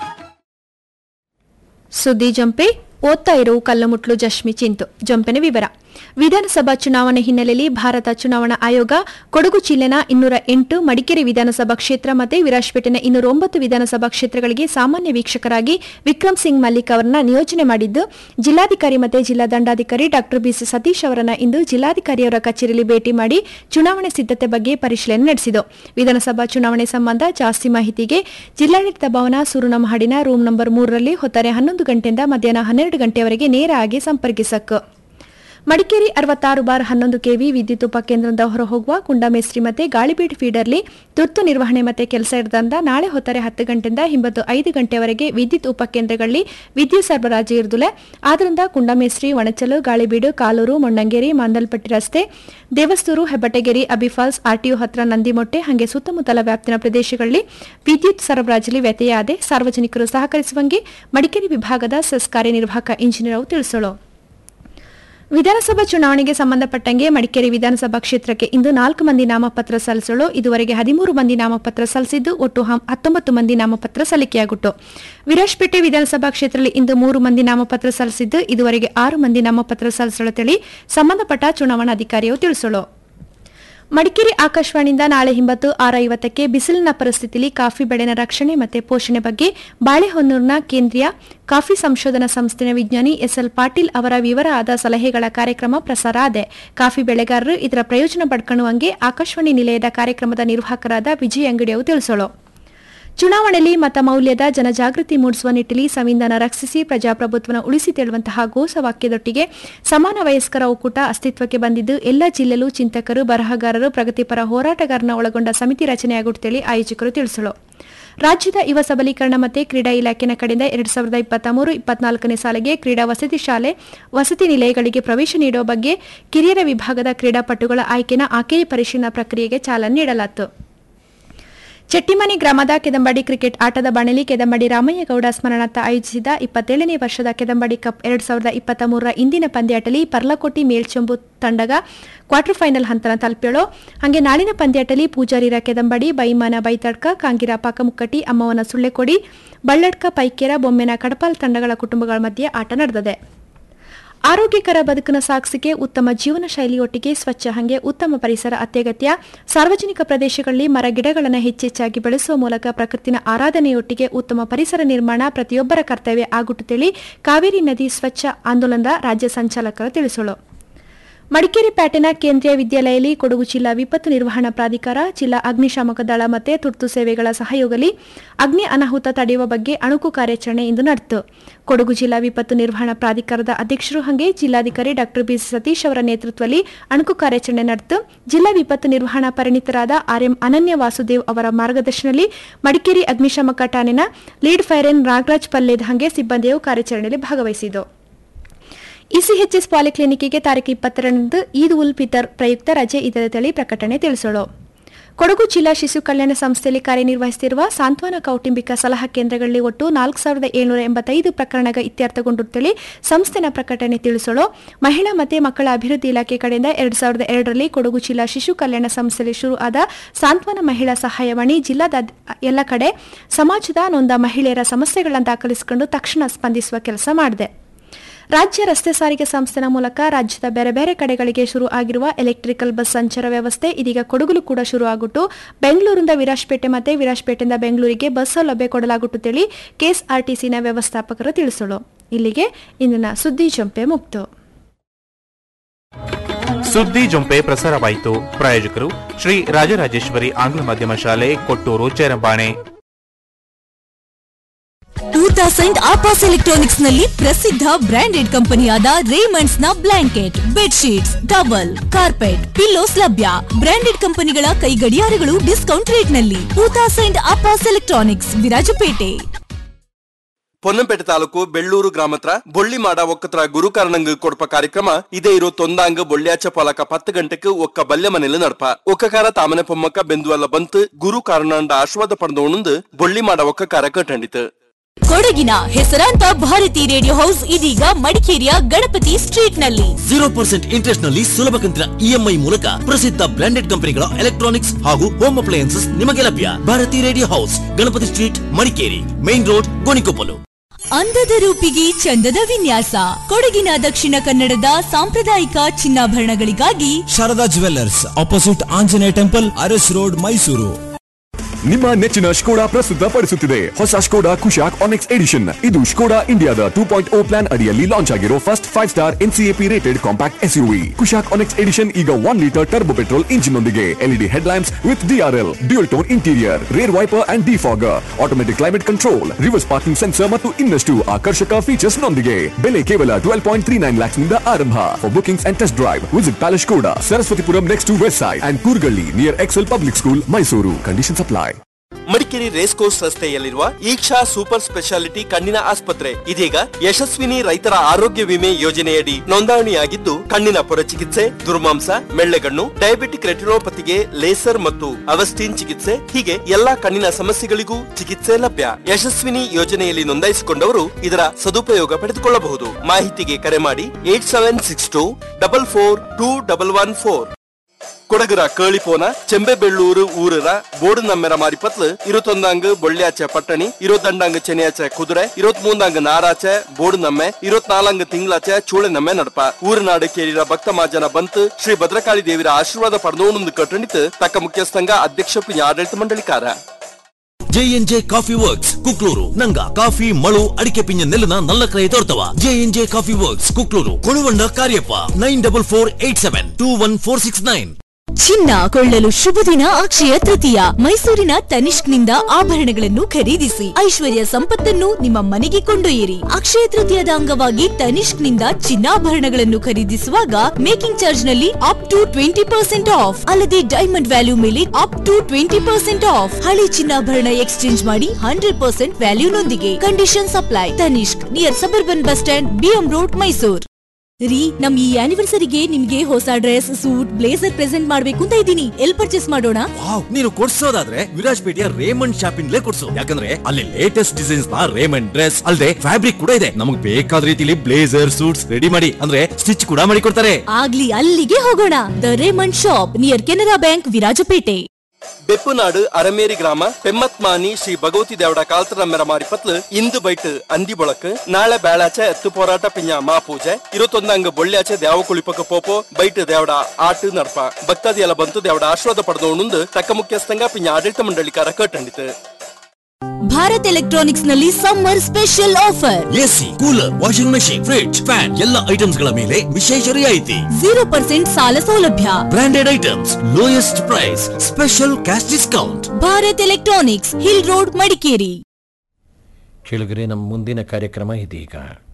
ಸುದ್ದಿ ಜಂಪೆ ಓದ್ತಾ ಇರೋ ಕಲ್ಲುಮುಟ್ಲು ಜಶ್ಮಿ ಚಿಂತು ಜಂಪೆನ ವಿವರ ವಿಧಾನಸಭಾ ಚುನಾವಣೆ ಹಿನ್ನೆಲೆಯಲ್ಲಿ ಭಾರತ ಚುನಾವಣಾ ಆಯೋಗ ಕೊಡಗು ಜಿಲ್ಲೆನ ಇನ್ನೂರ ಎಂಟು ಮಡಿಕೇರಿ ವಿಧಾನಸಭಾ ಕ್ಷೇತ್ರ ಮತ್ತು ವಿರಾಜಪೇಟೆನ ಇನ್ನೂರ ಒಂಬತ್ತು ವಿಧಾನಸಭಾ ಕ್ಷೇತ್ರಗಳಿಗೆ ಸಾಮಾನ್ಯ ವೀಕ್ಷಕರಾಗಿ ವಿಕ್ರಮ್ ಸಿಂಗ್ ಮಲ್ಲಿಕ್ ಅವರನ್ನ ನಿಯೋಜನೆ ಮಾಡಿದ್ದು ಜಿಲ್ಲಾಧಿಕಾರಿ ಮತ್ತು ಜಿಲ್ಲಾ ದಂಡಾಧಿಕಾರಿ ಡಾ ಬಿಸಿ ಸತೀಶ್ ಅವರನ್ನ ಇಂದು ಜಿಲ್ಲಾಧಿಕಾರಿಯವರ ಕಚೇರಿಯಲ್ಲಿ ಭೇಟಿ ಮಾಡಿ ಚುನಾವಣೆ ಸಿದ್ಧತೆ ಬಗ್ಗೆ ಪರಿಶೀಲನೆ ನಡೆಸಿತು ವಿಧಾನಸಭಾ ಚುನಾವಣೆ ಸಂಬಂಧ ಜಾಸ್ತಿ ಮಾಹಿತಿಗೆ ಜಿಲ್ಲಾಡಳಿತ ಭವನ ಸೂರುನಮಹಾಡಿನ ರೂಮ್ ನಂಬರ್ ಮೂರರಲ್ಲಿ ಹೊತ್ತಾರೆ ಹನ್ನೊಂದು ಗಂಟೆಯಿಂದ ಮಧ್ಯಾಹ್ನ ಹನ್ನೆರಡು ಗಂಟೆಯವರೆಗೆ ನೇರ ಆಗಿ ಸಂಪರ್ಕಿಸಕ್ಕೆ ಮಡಿಕೇರಿ ಅರವತ್ತಾರು ಬಾರ್ ಹನ್ನೊಂದು ಕೆವಿ ವಿದ್ಯುತ್ ಉಪಕೇಂದ್ರದಿಂದ ಹೊರಹೋಗುವ ಕುಂಡಮೇಸ್ತ್ರಿ ಮತ್ತೆ ಗಾಳಿಬೀಡ್ ಫೀಡರ್ಲಿ ತುರ್ತು ನಿರ್ವಹಣೆ ಮತ್ತೆ ಕೆಲಸ ಇರದಂದ ನಾಳೆ ಹೊತ್ತಾರೆ ಹತ್ತು ಗಂಟೆಯಿಂದ ಹಿಂಬತ್ತು ಐದು ಗಂಟೆವರೆಗೆ ವಿದ್ಯುತ್ ಉಪಕೇಂದ್ರಗಳಲ್ಲಿ ವಿದ್ಯುತ್ ಸರಬರಾಜು ಇರುದಿಲ್ಲ ಆದ್ದರಿಂದ ಕುಂಡಮೇಸ್ತ್ರಿ ಒಣಚಲು ಗಾಳಿಬೀಡು ಕಾಲೂರು ಮೊಣ್ಣಂಗೇರಿ ಮಾಂದಲ್ಪಟ್ಟಿ ರಸ್ತೆ ದೇವಸ್ತೂರು ಹೆಬ್ಬಟಗೇರಿ ಅಬಿಫಾಲ್ಸ್ ಆರ್ಟಿಒ ಹತ್ರ ನಂದಿಮೊಟ್ಟೆ ಹಾಗೆ ಸುತ್ತಮುತ್ತಲ ವ್ಯಾಪ್ತಿನ ಪ್ರದೇಶಗಳಲ್ಲಿ ವಿದ್ಯುತ್ ಸರಬರಾಜಲ್ಲಿ ವ್ಯತ್ಯಯ ಆದೆ ಸಾರ್ವಜನಿಕರು ಸಹಕರಿಸುವಂಗೆ ಮಡಿಕೇರಿ ವಿಭಾಗದ ಸೆಸ್ ಕಾರ್ಯನಿರ್ವಾಹಕ ಇಂಜಿನಿಯರ್ ಅವರು ತಿಳಿಸಲು ವಿಧಾನಸಭಾ ಚುನಾವಣೆಗೆ ಸಂಬಂಧಪಟ್ಟಂಗೆ ಮಡಿಕೇರಿ ವಿಧಾನಸಭಾ ಕ್ಷೇತ್ರಕ್ಕೆ ಇಂದು ನಾಲ್ಕು ಮಂದಿ ನಾಮಪತ್ರ ಸಲ್ಲಿಸಲು ಇದುವರೆಗೆ ಹದಿಮೂರು ಮಂದಿ ನಾಮಪತ್ರ ಸಲ್ಲಿಸಿದ್ದು ಒಟ್ಟು ಹಂ- ಹತ್ತೊಂಬತ್ತು ಮಂದಿ ನಾಮಪತ್ರ ಸಲ್ಲಿಕೆಯಾಗುಟ್ಟು ವಿರಾಜಪೇಟೆ ವಿಧಾನಸಭಾ ಕ್ಷೇತ್ರದಲ್ಲಿ ಇಂದು ಮೂರು ಮಂದಿ ನಾಮಪತ್ರ ಸಲ್ಲಿಸಿದ್ದು ಇದುವರೆಗೆ ಆರು ಮಂದಿ ನಾಮಪತ್ರ ಸಲ್ಲಿಸಲು ತಿಳಿ ಸಂಬಂಧಪಟ್ಟ ಚುನಾವಣಾಧಿಕಾರಿಯು ತಿಳಿಸಲು ಮಡಿಕೇರಿ ಆಕಾಶವಾಣಿಯಿಂದ ನಾಳೆ ಹಿಂಬತ್ತು ಆರು ಐವತ್ತಕ್ಕೆ ಬಿಸಿಲಿನ ಪರಿಸ್ಥಿತಿಯಲ್ಲಿ ಕಾಫಿ ಬೆಳೆನ ರಕ್ಷಣೆ ಮತ್ತು ಪೋಷಣೆ ಬಗ್ಗೆ ಬಾಳೆಹೊನ್ನೂರಿನ ಕೇಂದ್ರೀಯ ಕಾಫಿ ಸಂಶೋಧನಾ ಸಂಸ್ಥೆನ ವಿಜ್ಞಾನಿ ಎಸ್ಎಲ್ ಪಾಟೀಲ್ ಅವರ ವಿವರವಾದ ಸಲಹೆಗಳ ಕಾರ್ಯಕ್ರಮ ಪ್ರಸಾರ ಆದೆ ಕಾಫಿ ಬೆಳೆಗಾರರು ಇದರ ಪ್ರಯೋಜನ ಪಡ್ಕೊಳ್ಳುವಂಗೆ ಆಕಾಶವಾಣಿ ನಿಲಯದ ಕಾರ್ಯಕ್ರಮದ ನಿರ್ವಾಹಕರಾದ ವಿಜಯ್ ಅಂಗಡಿಯವರು ತಿಳಿಸಲು ಚುನಾವಣೆಯಲ್ಲಿ ಮತ ಮೌಲ್ಯದ ಜನಜಾಗೃತಿ ಮೂಡಿಸುವ ನಿಟ್ಟಿನಲ್ಲಿ ಸಂವಿಧಾನ ರಕ್ಷಿಸಿ ಪ್ರಜಾಪ್ರಭುತ್ವನ ಉಳಿಸಿ ತೇಳುವಂತಹ ಘೋಷವಾಕ್ಯದೊಟ್ಟಿಗೆ ಸಮಾನ ವಯಸ್ಕರ ಒಕ್ಕೂಟ ಅಸ್ತಿತ್ವಕ್ಕೆ ಬಂದಿದ್ದು ಎಲ್ಲ ಜಿಲ್ಲೆಲೂ ಚಿಂತಕರು ಬರಹಗಾರರು ಪ್ರಗತಿಪರ ಹೋರಾಟಗಾರನ ಒಳಗೊಂಡ ಸಮಿತಿ ರಚನೆಯಾಗುತ್ತೇಳಿ ಆಯೋಜಕರು ತಿಳಿಸಲು ರಾಜ್ಯದ ಯುವ ಸಬಲೀಕರಣ ಮತ್ತು ಕ್ರೀಡಾ ಇಲಾಖೆನ ಕಡೆಯಿಂದ ಎರಡ್ ಸಾವಿರದ ಇಪ್ಪತ್ತ ಮೂರು ಇಪ್ಪತ್ನಾಲ್ಕನೇ ಸಾಲಿಗೆ ಕ್ರೀಡಾ ವಸತಿ ಶಾಲೆ ವಸತಿ ನಿಲಯಗಳಿಗೆ ಪ್ರವೇಶ ನೀಡುವ ಬಗ್ಗೆ ಕಿರಿಯರ ವಿಭಾಗದ ಕ್ರೀಡಾಪಟುಗಳ ಆಯ್ಕೆನ ಆಕೆಯ ಪರಿಶೀಲನಾ ಪ್ರಕ್ರಿಯೆಗೆ ಚಾಲನೆ ನೀಡಲಾಯಿತು ಚೆಟ್ಟಿಮನಿ ಗ್ರಾಮದ ಕೆದಂಬಡಿ ಕ್ರಿಕೆಟ್ ಆಟದ ಬಣಲಿ ಕೆದಂಬಡಿ ರಾಮಯ್ಯಗೌಡ ಸ್ಮರಣಾರ್ಥ ಆಯೋಜಿಸಿದ ಇಪ್ಪತ್ತೇಳನೇ ವರ್ಷದ ಕೆದಂಬಡಿ ಕಪ್ ಎರಡ್ ಸಾವಿರದ ಇಪ್ಪತ್ತ ಮೂರರ ಇಂದಿನ ಪಂದ್ಯಾಟಲಿ ಪರ್ಲಕೋಟಿ ಮೇಲ್ಚೊಂಬು ತಂಡಗ ಕ್ವಾರ್ಟರ್ ಫೈನಲ್ ಹಂತನ ತಲುಪ್ಯಳು ಹಾಗೆ ನಾಳಿನ ಪಂದ್ಯಾಟಲಿ ಪೂಜಾರಿರ ಕೆದಂಬಡಿ ಬೈಮಾನ ಬೈತಡ್ಕ ಕಾಂಗಿರ ಪಾಕಮುಕ್ಕಟಿ ಅಮ್ಮವನ ಸುಳ್ಳೆಕೊಡಿ ಬಳ್ಳಡ್ಕ ಪೈಕೇರ ಬೊಮ್ಮೆನ ಕಡಪಾಲ್ ತಂಡಗಳ ಕುಟುಂಬಗಳ ಮಧ್ಯೆ ಆಟ ನಡೆದಿದೆ ಆರೋಗ್ಯಕರ ಬದುಕಿನ ಸಾಗಿಸಿಕೆ ಉತ್ತಮ ಜೀವನ ಶೈಲಿಯೊಟ್ಟಿಗೆ ಸ್ವಚ್ಛ ಹಂಗೆ ಉತ್ತಮ ಪರಿಸರ ಅತ್ಯಗತ್ಯ ಸಾರ್ವಜನಿಕ ಪ್ರದೇಶಗಳಲ್ಲಿ ಮರ ಗಿಡಗಳನ್ನು ಹೆಚ್ಚೆಚ್ಚಾಗಿ ಬೆಳೆಸುವ ಮೂಲಕ ಪ್ರಕೃತಿನ ಆರಾಧನೆಯೊಟ್ಟಿಗೆ ಉತ್ತಮ ಪರಿಸರ ನಿರ್ಮಾಣ ಪ್ರತಿಯೊಬ್ಬರ ಕರ್ತವ್ಯ ಆಗುಟ್ಟುತ್ತೇಳಿ ಕಾವೇರಿ ನದಿ ಸ್ವಚ್ಛ ಆಂದೋಲನದ ರಾಜ್ಯ ಸಂಚಾಲಕರು ತಿಳಿಸಲು ಮಡಿಕೇರಿ ಪ್ಯಾಟೆನ ಕೇಂದ್ರೀಯ ವಿದ್ಯಾಲಯದಲ್ಲಿ ಕೊಡಗು ಜಿಲ್ಲಾ ವಿಪತ್ತು ನಿರ್ವಹಣಾ ಪ್ರಾಧಿಕಾರ ಜಿಲ್ಲಾ ಅಗ್ನಿಶಾಮಕ ದಳ ಮತ್ತು ತುರ್ತು ಸೇವೆಗಳ ಸಹಯೋಗದಲ್ಲಿ ಅಗ್ನಿ ಅನಾಹುತ ತಡೆಯುವ ಬಗ್ಗೆ ಅಣುಕು ಕಾರ್ಯಾಚರಣೆ ಇಂದು ನಡೆಯಿತು ಕೊಡಗು ಜಿಲ್ಲಾ ವಿಪತ್ತು ನಿರ್ವಹಣಾ ಪ್ರಾಧಿಕಾರದ ಅಧ್ಯಕ್ಷರು ಹಾಗೆ ಜಿಲ್ಲಾಧಿಕಾರಿ ಡಾ ಬಿಸಿ ಸತೀಶ್ ಅವರ ನೇತೃತ್ವದಲ್ಲಿ ಅಣುಕು ಕಾರ್ಯಾಚರಣೆ ನಡೆಯಿತು ಜಿಲ್ಲಾ ವಿಪತ್ತು ನಿರ್ವಹಣಾ ಪರಿಣಿತರಾದ ಆರ್ಎಂ ಅನನ್ಯ ವಾಸುದೇವ್ ಅವರ ಮಾರ್ಗದರ್ಶನದಲ್ಲಿ ಮಡಿಕೇರಿ ಅಗ್ನಿಶಾಮಕ ಠಾಣೆನ ಲೀಡ್ ಫೈರನ್ ನಾಗರಾಜ್ ಪಲ್ಲೇದ್ ಹಾಗೆ ಸಿಬ್ಬಂದಿಯು ಕಾರ್ಯಾಚರಣೆಯಲ್ಲಿ ಭಾಗವಹಿಸಿದರು ಇಸಿಎಚ್ಎಸ್ ಪಾಲಿಕ್ಲಿನಿಕ್ಗೆ ತಾರೀಕು ಇಪ್ಪತ್ತೆರಡರಂದು ಈದ್ ಉಲ್ ಫಿತರ್ ಪ್ರಯುಕ್ತ ರಜೆ ಇದೆ ತಳಿ ಪ್ರಕಟಣೆ ತಿಳಿಸೋಳು ಕೊಡಗು ಜಿಲ್ಲಾ ಶಿಶು ಕಲ್ಯಾಣ ಸಂಸ್ಥೆಯಲ್ಲಿ ಕಾರ್ಯನಿರ್ವಹಿಸುತ್ತಿರುವ ಸಾಂತ್ವನ ಕೌಟುಂಬಿಕ ಸಲಹಾ ಕೇಂದ್ರಗಳಲ್ಲಿ ಒಟ್ಟು ನಾಲ್ಕು ಸಾವಿರದ ಏಳ್ನೂರ ಎಂಬತ್ತೈದು ಪ್ರಕರಣಗಳು ಇತ್ಯರ್ಥಗೊಂಡಿರುತ್ತೇಳಿ ಸಂಸ್ಥೆನ ಪ್ರಕಟಣೆ ತಿಳಿಸೋಳು ಮಹಿಳಾ ಮತ್ತು ಮಕ್ಕಳ ಅಭಿವೃದ್ಧಿ ಇಲಾಖೆ ಕಡೆಯಿಂದ ಎರಡು ಸಾವಿರದ ಎರಡರಲ್ಲಿ ಕೊಡಗು ಜಿಲ್ಲಾ ಶಿಶು ಕಲ್ಯಾಣ ಸಂಸ್ಥೆಯಲ್ಲಿ ಶುರು ಆದ ಸಾಂತ್ವನ ಮಹಿಳಾ ಸಹಾಯವಾಣಿ ಜಿಲ್ಲಾದ ಎಲ್ಲ ಕಡೆ ಸಮಾಜದ ನೊಂದ ಮಹಿಳೆಯರ ಸಮಸ್ಯೆಗಳನ್ನು ದಾಖಲಿಸಿಕೊಂಡು ತಕ್ಷಣ ಸ್ಪಂದಿಸುವ ಕೆಲಸ ಮಾಡಿದೆ ರಾಜ್ಯ ರಸ್ತೆ ಸಾರಿಗೆ ಸಂಸ್ಥೆನ ಮೂಲಕ ರಾಜ್ಯದ ಬೇರೆ ಬೇರೆ ಕಡೆಗಳಿಗೆ ಶುರು ಆಗಿರುವ ಎಲೆಕ್ಟ್ರಿಕಲ್ ಬಸ್ ಸಂಚಾರ ವ್ಯವಸ್ಥೆ ಇದೀಗ ಕೊಡಗಲು ಕೂಡ ಶುರು ಆಗಿಟ್ಟು ಬೆಂಗಳೂರಿಂದ ವಿರಾಜಪೇಟೆ ಮತ್ತೆ ವಿರಾಜಪೇಟೆಯಿಂದ ಬೆಂಗಳೂರಿಗೆ ಬಸ್ ಸೌಲಭ್ಯ ಕೊಡಲಾಗುತ್ತೇಳಿ ಕೆಎಸ್ಆರ್ಟಿಸಿನ ವ್ಯವಸ್ಥಾಪಕರು ತಿಳಿಸಲು ಇಲ್ಲಿಗೆ ಇಂದಿನ ಸುದ್ದಿ ಜಂಪೆ ಮುಕ್ತು ಸುದ್ದಿ ಜೊಂಪೆ ಪ್ರಸಾರವಾಯಿತು ಪ್ರಾಯೋಜಕರು ಶ್ರೀ ರಾಜರಾಜೇಶ್ವರಿ ಆಂಗ್ಲ ಮಾಧ್ಯಮ ಶಾಲೆ ಕೊಟ್ಟೂರು ಚೇರಂಬಾಣೆ ಟೂ ತೌಸಂಡ್ ಆಪಾಸ್ ಎಲೆಕ್ಟ್ರಾನಿಕ್ಸ್ ನಲ್ಲಿ ಪ್ರಸಿದ್ಧ ಬ್ರಾಂಡೆಡ್ ಕಂಪನಿಯಾದ ರೇಮಂಡ್ಸ್ ನ blanket bedsheets towel carpet pillows ಲಭ್ಯ ಬ್ರಾಂಡೆಡ್ ಕಂಪನಿಗಳ ಕೈ ಗಡಿಯಾರಗಳು ಡಿಸ್ಕೌಂಟ್ ರೇಟ್ ನಲ್ಲಿ ಟೂ ತೌಸಂಡ್ ಆಪಾಸ್ ಎಲೆಕ್ಟ್ರಾನಿಕ್ಸ್ ವಿರಾಜಪೇಟೆ ಪೊನ್ನಂಪೇಟೆ ತಾಲೂಕು ಬೆಳ್ಳೂರು ಗ್ರಾಮತ್ರ ಬೊಳ್ಳಿ ಮಾಡ ಒಕ್ಕತ್ರ ಗುರುಕಾರಣಂಗ್ ಕೊಡಪ ಕಾರ್ಯಕ್ರಮ ಇದೇ ಇರೋ ತೊಂದಾಂಗ್ ಬೊಳ್ಳ್ಯಾಚ ಪೊಲಕ ಪತ್ತು ಗಂಟೆಗೆ ಒಕ್ಕ ಬಲ್ಯ ಮನೆಯಲ್ಲಿ ನಡಪ ಒಕ್ಕಕಾರ ತಾಮನೆ ಪೊಮ್ಮಕ್ಕ ಬೆಂದುವಲ್ಲ ಬಂತು ಗುರು ಕಾರಣಂಡ ಆಶೀರ್ವಾದ ಪಡೆದೋಣಂದು ಬೊಳ್ಳಿ ಮಾಡ ಒಕ್ಕಕಾರ ಕಟ್ಟಂಡಿತು ಕೊಡಗಿನ ಹೆಸರಾಂತ ಭಾರತಿ ರೇಡಿಯೋ ಹೌಸ್ ಇದೀಗ ಮಡಿಕೇರಿಯ ಗಣಪತಿ ಸ್ಟ್ರೀಟ್ ನಲ್ಲಿ ಜೀರೋ ಪರ್ಸೆಂಟ್ ಇಂಟ್ರೆಸ್ಟ್ ನಲ್ಲಿ ಸುಲಭ ಕಂತಿನ ಇಎಂಐ ಮೂಲಕ ಪ್ರಸಿದ್ಧ ಬ್ರಾಂಡೆಡ್ ಕಂಪನಿಗಳ ಎಲೆಕ್ಟ್ರಾನಿಕ್ಸ್ ಹಾಗೂ ಹೋಮ್ ಅಪ್ಲಯನ್ಸಸ್ ನಿಮಗೆ ಲಭ್ಯ Bharati radio house Ganapati street Madikeri main road Gonikoppal ಅಂದದ ರೂಪಿಗೆ ಚಂದದ ವಿನ್ಯಾಸ ಕೊಡಗಿನ ದಕ್ಷಿಣ ಕನ್ನಡದ ಸಾಂಪ್ರದಾಯಿಕ ಚಿನ್ನಾಭರಣಗಳಿಗಾಗಿ Sharada jewellers opposite Anjaneya temple Aras road Mysuru ನಿಮ್ಮ ನೆಚ್ಚಿನ ಸ್ಕೋಡಾ ಪ್ರಸ್ತುತಪಡಿಸುತ್ತಿದೆ ಹೊಸ ಸ್ಕೋಡಾ ಕುಶಾಕ್ ಆನೆಕ್ಸ್ ಎಡಿಷನ್ ಇದು ಸ್ಕೋಡಾ ಇಂಡಿಯಾದ ಟೂ ಪಾಯಿಂಟ್ ಓ ಪ್ಲಾನ್ ಅಡಿಯಲ್ಲಿ ಲಾಂಚ್ ಆಗಿರೋ first five star NCAP rated compact SUV Kushaq Onyx edition ಈಗ one litre turbo petrol engine ನೊಂದಿಗೆ LED head lamps with DRL dual tone interior rear wiper and defogger automatic climate control reverse parking sensor ಮತ್ತು ಇನ್ನಷ್ಟು ಆಕರ್ಷಕ features ನೊಂದಿಗೆ ಬೆಲೆ ಕೇವಲ twelve point three nine lakhs ನಿಂದ ಆರಂಭ for bookings and test drive visit palace Skoda Saraswatipuram next to west side and Kurgalli near Excel public school Mysuru conditions apply Madikeri race course ರಸ್ತೆಯಲ್ಲಿರುವ ಈಕ್ಷಾ ಸೂಪರ್ ಸ್ಪೆಷಾಲಿಟಿ ಕಣ್ಣಿನ ಆಸ್ಪತ್ರೆ ಇದೀಗ ಯಶಸ್ವಿನಿ ರೈತರ ಆರೋಗ್ಯ ವಿಮೆ ಯೋಜನೆಯಡಿ ನೋಂದಣಿಯಾಗಿದ್ದು ಕಣ್ಣಿನ ಪೊರ ಚಿಕಿತ್ಸೆ ದುರ್ಮಾಂಸ ಮೆಳ್ಳೆಗಣ್ಣು ಡಯಾಬಿಟಿಕ್ ರೆಟಿನೋಪತಿಗೆ ಲೇಸರ್ ಮತ್ತು ಅವಸ್ಟಿನ್ ಚಿಕಿತ್ಸೆ ಹೀಗೆ ಎಲ್ಲಾ ಕಣ್ಣಿನ ಸಮಸ್ಯೆಗಳಿಗೂ ಚಿಕಿತ್ಸೆ ಲಭ್ಯ ಯಶಸ್ವಿನಿ ಯೋಜನೆಯಲ್ಲಿ ನೋಂದಾಯಿಸಿಕೊಂಡವರು ಇದರ ಸದುಪಯೋಗ ಪಡೆದುಕೊಳ್ಳಬಹುದು ಮಾಹಿತಿಗೆ ಕರೆ ಮಾಡಿ eight seven six two double four two double one four ಕೊಡಗರ ಕೇಳಿಪೋನ ಚೆಂಬೆಬೆಳ್ಳೂರು ಊರರ ಬೋರ್ಡು ನಮ್ಮೆರ ಮಾರಿಪತ್ಲು ഇരുപത്തൊന്നാങ്ക് ബൊള്ളിയാച്ച പട്ടണി ഇരുപത്തിരണ്ടാങ്ക് ശനിയാഴ്ച കുതിര ഇരുപത്തിമൂന്നാങ്ക് ഞായറാഴ്ച ബോർഡ് നമ്മെ ഇരുപത്തിനാലാങ്ക് തിങ്കളാഴ്ച ಚೂಳೆ ನಮ್ಮೆ ನಡಪ ಊರಿನಾಡು ಕೇರಿರ ಭಕ್ತ ಮಾಜನ ಬಂತು ಶ್ರೀ ಭದ್ರಕಾಳಿ ದೇವಿರ ಆಶೀರ್ವಾದ ಪಡೆದೋಣಂದು ಕಟ್ಟಣಿತು ತಕ್ಕ ಮುಖ್ಯಸ್ಥಂಗ ಅಧ್ಯಕ್ಷ ಪಿನ ಆಡಳಿತ ಮಂಡಳಿಕಾರ ಜೆಎನ್ಜೆ ಕಾಫಿ ವರ್ಕ್ಸ್ ಕುಕ್ಲೂರು ನಂಗ ಕಾಫಿ ಮಳು ಅಡಿಕೆ ಪಿಂಜ ನೆಲನ ನಲ್ಲ ಕ್ರಯ ತೋರ್ತವ JNJ coffee works Kukloor Koluvanda Kariappa nine double four eight seven two one four six nine ಚಿನ್ನ ಕೊಳ್ಳಲು ಶುಭ ದಿನ ಅಕ್ಷಯ ತೃತೀಯ ಮೈಸೂರಿನ ತನಿಷ್ಕ್ನಿಂದ ಆಭರಣಗಳನ್ನು ಖರೀದಿಸಿ ಐಶ್ವರ್ಯ ಸಂಪತ್ತನ್ನು ನಿಮ್ಮ ಮನೆಗೆ ಕೊಂಡೊಯ್ಯಿರಿ ಅಕ್ಷಯ ತೃತೀಯದ ಅಂಗವಾಗಿ ತನಿಷ್ಕ್ನಿಂದ ಚಿನ್ನಾಭರಣಗಳನ್ನು ಖರೀದಿಸುವಾಗ ಮೇಕಿಂಗ್ ಚಾರ್ಜ್ ನಲ್ಲಿ up to twenty percent off ಅಲ್ಲದೆ ಡೈಮಂಡ್ ವ್ಯಾಲ್ಯೂ ಮೇಲೆ up to twenty percent off ಹಳೆ ಚಿನ್ನಾಭರಣ ಎಕ್ಸ್ಚೇಂಜ್ ಮಾಡಿ ಹಂಡ್ರೆಡ್ ಪರ್ಸೆಂಟ್ ವ್ಯಾಲ್ಯೂನೊಂದಿಗೆ condition apply Tanishq near suburban bus stand B M road Mysore ರೀ ನಮ್ ಈ ಆನಿವರ್ಸರಿಗೆ ನಿಮ್ಗೆ ಹೊಸ ಡ್ರೆಸ್ ಸೂಟ್ ಬ್ಲೇಸರ್ ಪ್ರೆಸೆಂಟ್ ಮಾಡ್ಬೇಕು ಅಂತ ಇದ್ದೀನಿ ಎಲ್ ಪರ್ಚೇಸ್ ಮಾಡೋಣ ವಾವ್ ನೀನು ಕೊಡ್ಸೋದಾದ್ರೆ ವಿರಾಜ್ಪೇಟೆಯ ರೇಮಂಡ್ ಶಾಪಿಂಗ್ಲೇ ಕೊಡ್ಸು ಯಾಕಂದ್ರೆ ಅಲ್ಲಿ ಲೇಟೆಸ್ಟ್ ಡಿಸೈನ್ಸ್ ನ ರೇಮಂಡ್ ಡ್ರೆಸ್ ಅಲ್ಲದೆ ಫ್ಯಾಬ್ರಿಕ್ ಕೂಡ ಇದೆ ನಮಗೆ ಬೇಕಾದ ರೀತಿಲಿ ಬ್ಲೇಸರ್ ಸೂಟ್ಸ್ ರೆಡಿ ಮಾಡಿ ಅಂದ್ರೆ ಸ್ಟಿಚ್ ಕೂಡ ಮಾಡಿ ಕೊಡ್ತಾರೆ ಆಗ್ಲಿ ಅಲ್ಲಿಗೆ ಹೋಗೋಣ the Raymond shop near Canara bank Virajpet Beppunadu Arameri ಗ್ರಾಮ ಪೆಮ್ಮತ್ಮಾನಿ ಶ್ರೀ ಭಗವತಿ ದೇವಡ ಕಾಲ್ತರಮ್ಮೆರ ಮಾರಿಪತ್ಲು ಇಂದು ಬೈಟ್ ಅಂದಿ ಬೊಳಕ್ ನಾಳೆ ಬೇಳಾಚೆ ಎತ್ತು போராಟ ಪಿಂಜ ಮಾ ಪೂಜೆ ഇരുപത്തൊന്നാങ്ക് ಬೊಳ್ಳ್ಯಾಚೆ ದೇವ ಕುಳಿಪಕ ಪೋಪೋ ಬೈಟ್ ದೇವಡ ಆಟು ನಡ್ಪ ಭಕ್ತಾದಿ ಎಲ್ಲ ಬಂತು ದೇವಡ ಆಶೀರ್ವಾದ ಪಡೆದೋಣಂದು ತಕ್ಕ ಮುಖ್ಯಸ್ಥಂಗ ಪಿಂಜ ಆಡಳಿತ ಮಂಡಳಿಕಾರ ಕಟ್ಟಂಡಿತು ಭಾರತ್ ಎಲೆಕ್ಟ್ರಾನಿಕ್ಸ್ ನಲ್ಲಿ summer special offer AC cooler washing machine fridge fan ಎಲ್ಲ ಐಟಮ್ಸ್ ಗಳ ಮೇಲೆ ವಿಶೇಷ ರಿಯಾಯಿತಿ ಜೀರೋ ಪರ್ಸೆಂಟ್ ಸಾಲ ಸೌಲಭ್ಯ branded items lowest price special cash discount Bharat electronics hill road Madikeri ಕೇಳುಗರೆ ನಮ್ಮ ಮುಂದಿನ ಕಾರ್ಯಕ್ರಮ ಇದೀಗ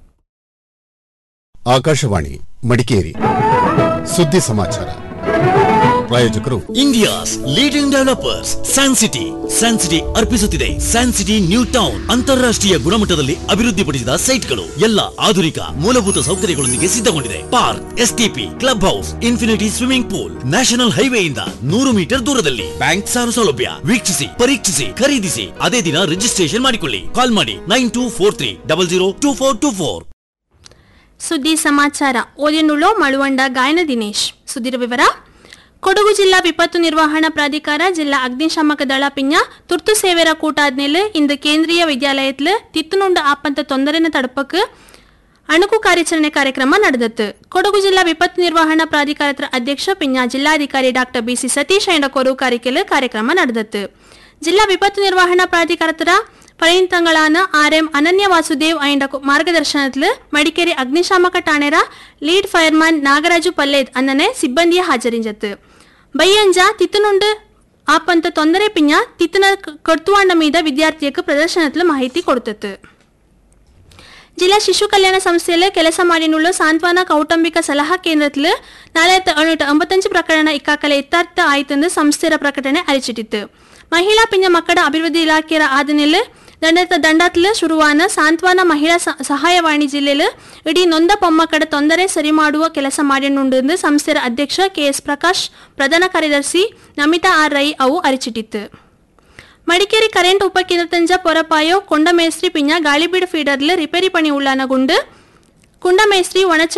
ಆಕಾಶವಾಣಿ ಮಡಿಕೇರಿ ಸುದ್ದಿ ಸಮಾಚಾರ ಪ್ರಾಯೋಜಕರು India's leading developers San City San City ಅರ್ಪಿಸುತ್ತಿದೆ ಸ್ಯಾನ್ ಸಿಟಿ ನ್ಯೂ ಟೌನ್ ಅಂತಾರಾಷ್ಟ್ರೀಯ ಗುಣಮಟ್ಟದಲ್ಲಿ ಅಭಿವೃದ್ಧಿಪಡಿಸಿದ ಸೈಟ್ಗಳು ಎಲ್ಲ ಆಧುನಿಕ ಮೂಲಭೂತ ಸೌಕರ್ಯಗಳೊಂದಿಗೆ ಸಿದ್ಧಗೊಂಡಿದೆ park STP club house infinity swimming pool national ಹೈವೇಯಿಂದ ನೂರು ಮೀಟರ್ ದೂರದಲ್ಲಿ ಬ್ಯಾಂಕ್ ಸಾಲ ಸೌಲಭ್ಯ ವೀಕ್ಷಿಸಿ ಪರೀಕ್ಷಿಸಿ ಖರೀದಿಸಿ ಅದೇ ದಿನ ರಿಜಿಸ್ಟ್ರೇಷನ್ ಮಾಡಿಕೊಳ್ಳಿ ಕಾಲ್ ಮಾಡಿ nine two four three double zero two four two four ಸುದ್ದಿ ಸಮಾಚಾರ ಓದಿನುಳ್ಳೋ ಮಳುವಂಡ ಗಾಯನ ದಿನೇಶ್ ಸುದ್ದಿರ ವಿವರ ಕೊಡಗು ಜಿಲ್ಲಾ ವಿಪತ್ತು ನಿರ್ವಹಣಾ ಪ್ರಾಧಿಕಾರ ಜಿಲ್ಲಾ ಅಗ್ನಿಶಾಮಕ ದಳ ಪಿಂಜ ತುರ್ತು ಸೇವೆರ ಕೂಟಾದ್ಮೇಲೆ ಇಂದು ಕೇಂದ್ರೀಯ ವಿದ್ಯಾಲಯத்தில் ತಿತ್ತುನುಂಡ ಆಪಂತ ತೊಂದರೆನ ತடுப்புக்கு ಅಣುಕು ಕಾರ್ಯಾಚರಣೆ ಕಾರ್ಯಕ್ರಮ ನಡೆದತ್ತು ಕೊಡಗು ಜಿಲ್ಲಾ ವಿಪತ್ತು ನಿರ್ವಹಣಾ ಪ್ರಾಧಿಕಾರದ ಅಧ್ಯಕ್ಷ ಪಿಂಜ ಜಿಲ್ಲಾಧಿಕಾರಿ ಡಾಕ್ಟರ್ ಬಿಸಿ ಸತೀಶ್ ಎಂಡ ಕೊರು ಕಾರಿಕೆಲ್ ಕಾರ್ಯಕ್ರಮ ನಡೆದತ್ತು ಜಿಲ್ಲಾ ವಿಪತ್ತು ನಿರ್ವಹಣಾ ಪ್ರಾಧಿಕಾರದ ಪರಿಂತಂಗಳಾನ ಆರ್ ಎಂ ಅನನ್ಯ ವಾಸುದೇವ್ ಐಂಡ ಮಾರ್ಗದರ್ಶನത്തിൽ ಮಡಿಕೇರಿ ಅಗ್ನಿಶಾಮಕ ಠಾಣೆರ ಲೀಡ್ ಫೈರ್ಮನ್ ನಾಗರಾಜು ಪಲ್ಲೇದ್ ಅನ್ನನೆ ಸಿಬ್ಬಂದಿಯ ಹಾಜರಿಂಜತ್ತು ಬಯ್ಯಂಜ ತಿತ್ತನುಂಡು ಆಪಂತ ತೊಂದರೆ ಪಿಂಜ ತಿತ್ತನ ಕಡ್ತುವಾಂಡ ಮೀದ ವಿದ್ಯಾರ್ಥಿಯಕ್ಕೆ ಪ್ರದರ್ಶನത്തിൽ ಮಾಹಿತಿ ಕೊಡ್ತತ್ತು ಜಿಲ್ಲಾ ಶಿಶು ಕಲ್ಯಾಣ ಸಂಸ್ಥೆಯಲ್ಲಿ ಕೆಲಸ ಮಾಡಿನುಳ್ಳ ಸಾಂತ್ವನ ಕೌಟುಂಬಿಕ ಸಲಹಾ ಕೇಂದ್ರത്തിൽ ನಾಳೆ ಅಣಿಟ ಒಂಬತ್ತಂಚು ಪ್ರಕರಣ ಇಕ್ಕಾಕಲೆ ಇತ್ತಾರ್ಥ ಆಯ್ತೆಂದು ಸಂಸ್ಥೆಯ ಪ್ರಕಟಣೆ ಅರಿಚಿಟ್ಟಿತ್ತು ಮಹಿಳಾ ಪಿಂಜ ಮಕ್ಕಳ ಅಭಿವೃದ್ಧಿ ಇಲಾಖೆಯ ಆದನೆಲ್ ದಂಡತ ದಂಡಾತ್ಲ ಶುರುವಾನ ಸಾಂತ್ವನ ಮಹಿಳಾ ಸ- ಸಹಾಯವಾಣಿ ಜಿಲ್ಲೆಯಲ್ಲಿ ಇಡೀ ನೊಂದ ಪೊಮ್ಮಕ್ಕಳ ತೊಂದರೆ ಸರಿ ಮಾಡುವ ಕೆಲಸ ಮಾಡಿನುಂಡು ಎಂದು ಸಂಸ್ಥೆಯ ಅಧ್ಯಕ್ಷ ಕೆಎಸ್ ಪ್ರಕಾಶ್ ಪ್ರಧಾನ ಕಾರ್ಯದರ್ಶಿ ನಮಿತಾ ಆರ್ ರೈ ಅವು ಅರಿಚಿಟ್ಟಿತ್ತು ಮಡಿಕೇರಿ ಕರೆಂಟ್ ಉಪಕೇಂದ್ರತಂಜ ಪೊರಪಾಯೋ ಕೊಂಡಮೇಸ್ತ್ರಿ ಪಿಂಜ ಗಾಳಿಬೀಡು ಫೀಡರ್ಲೆ ರಿಪೇರಿ ಪಣಿ ಉಳ್ಳಾನಗುಂಡು ಕುಂಡಮೇಸ್ತ್ರಿ ಒಣಚ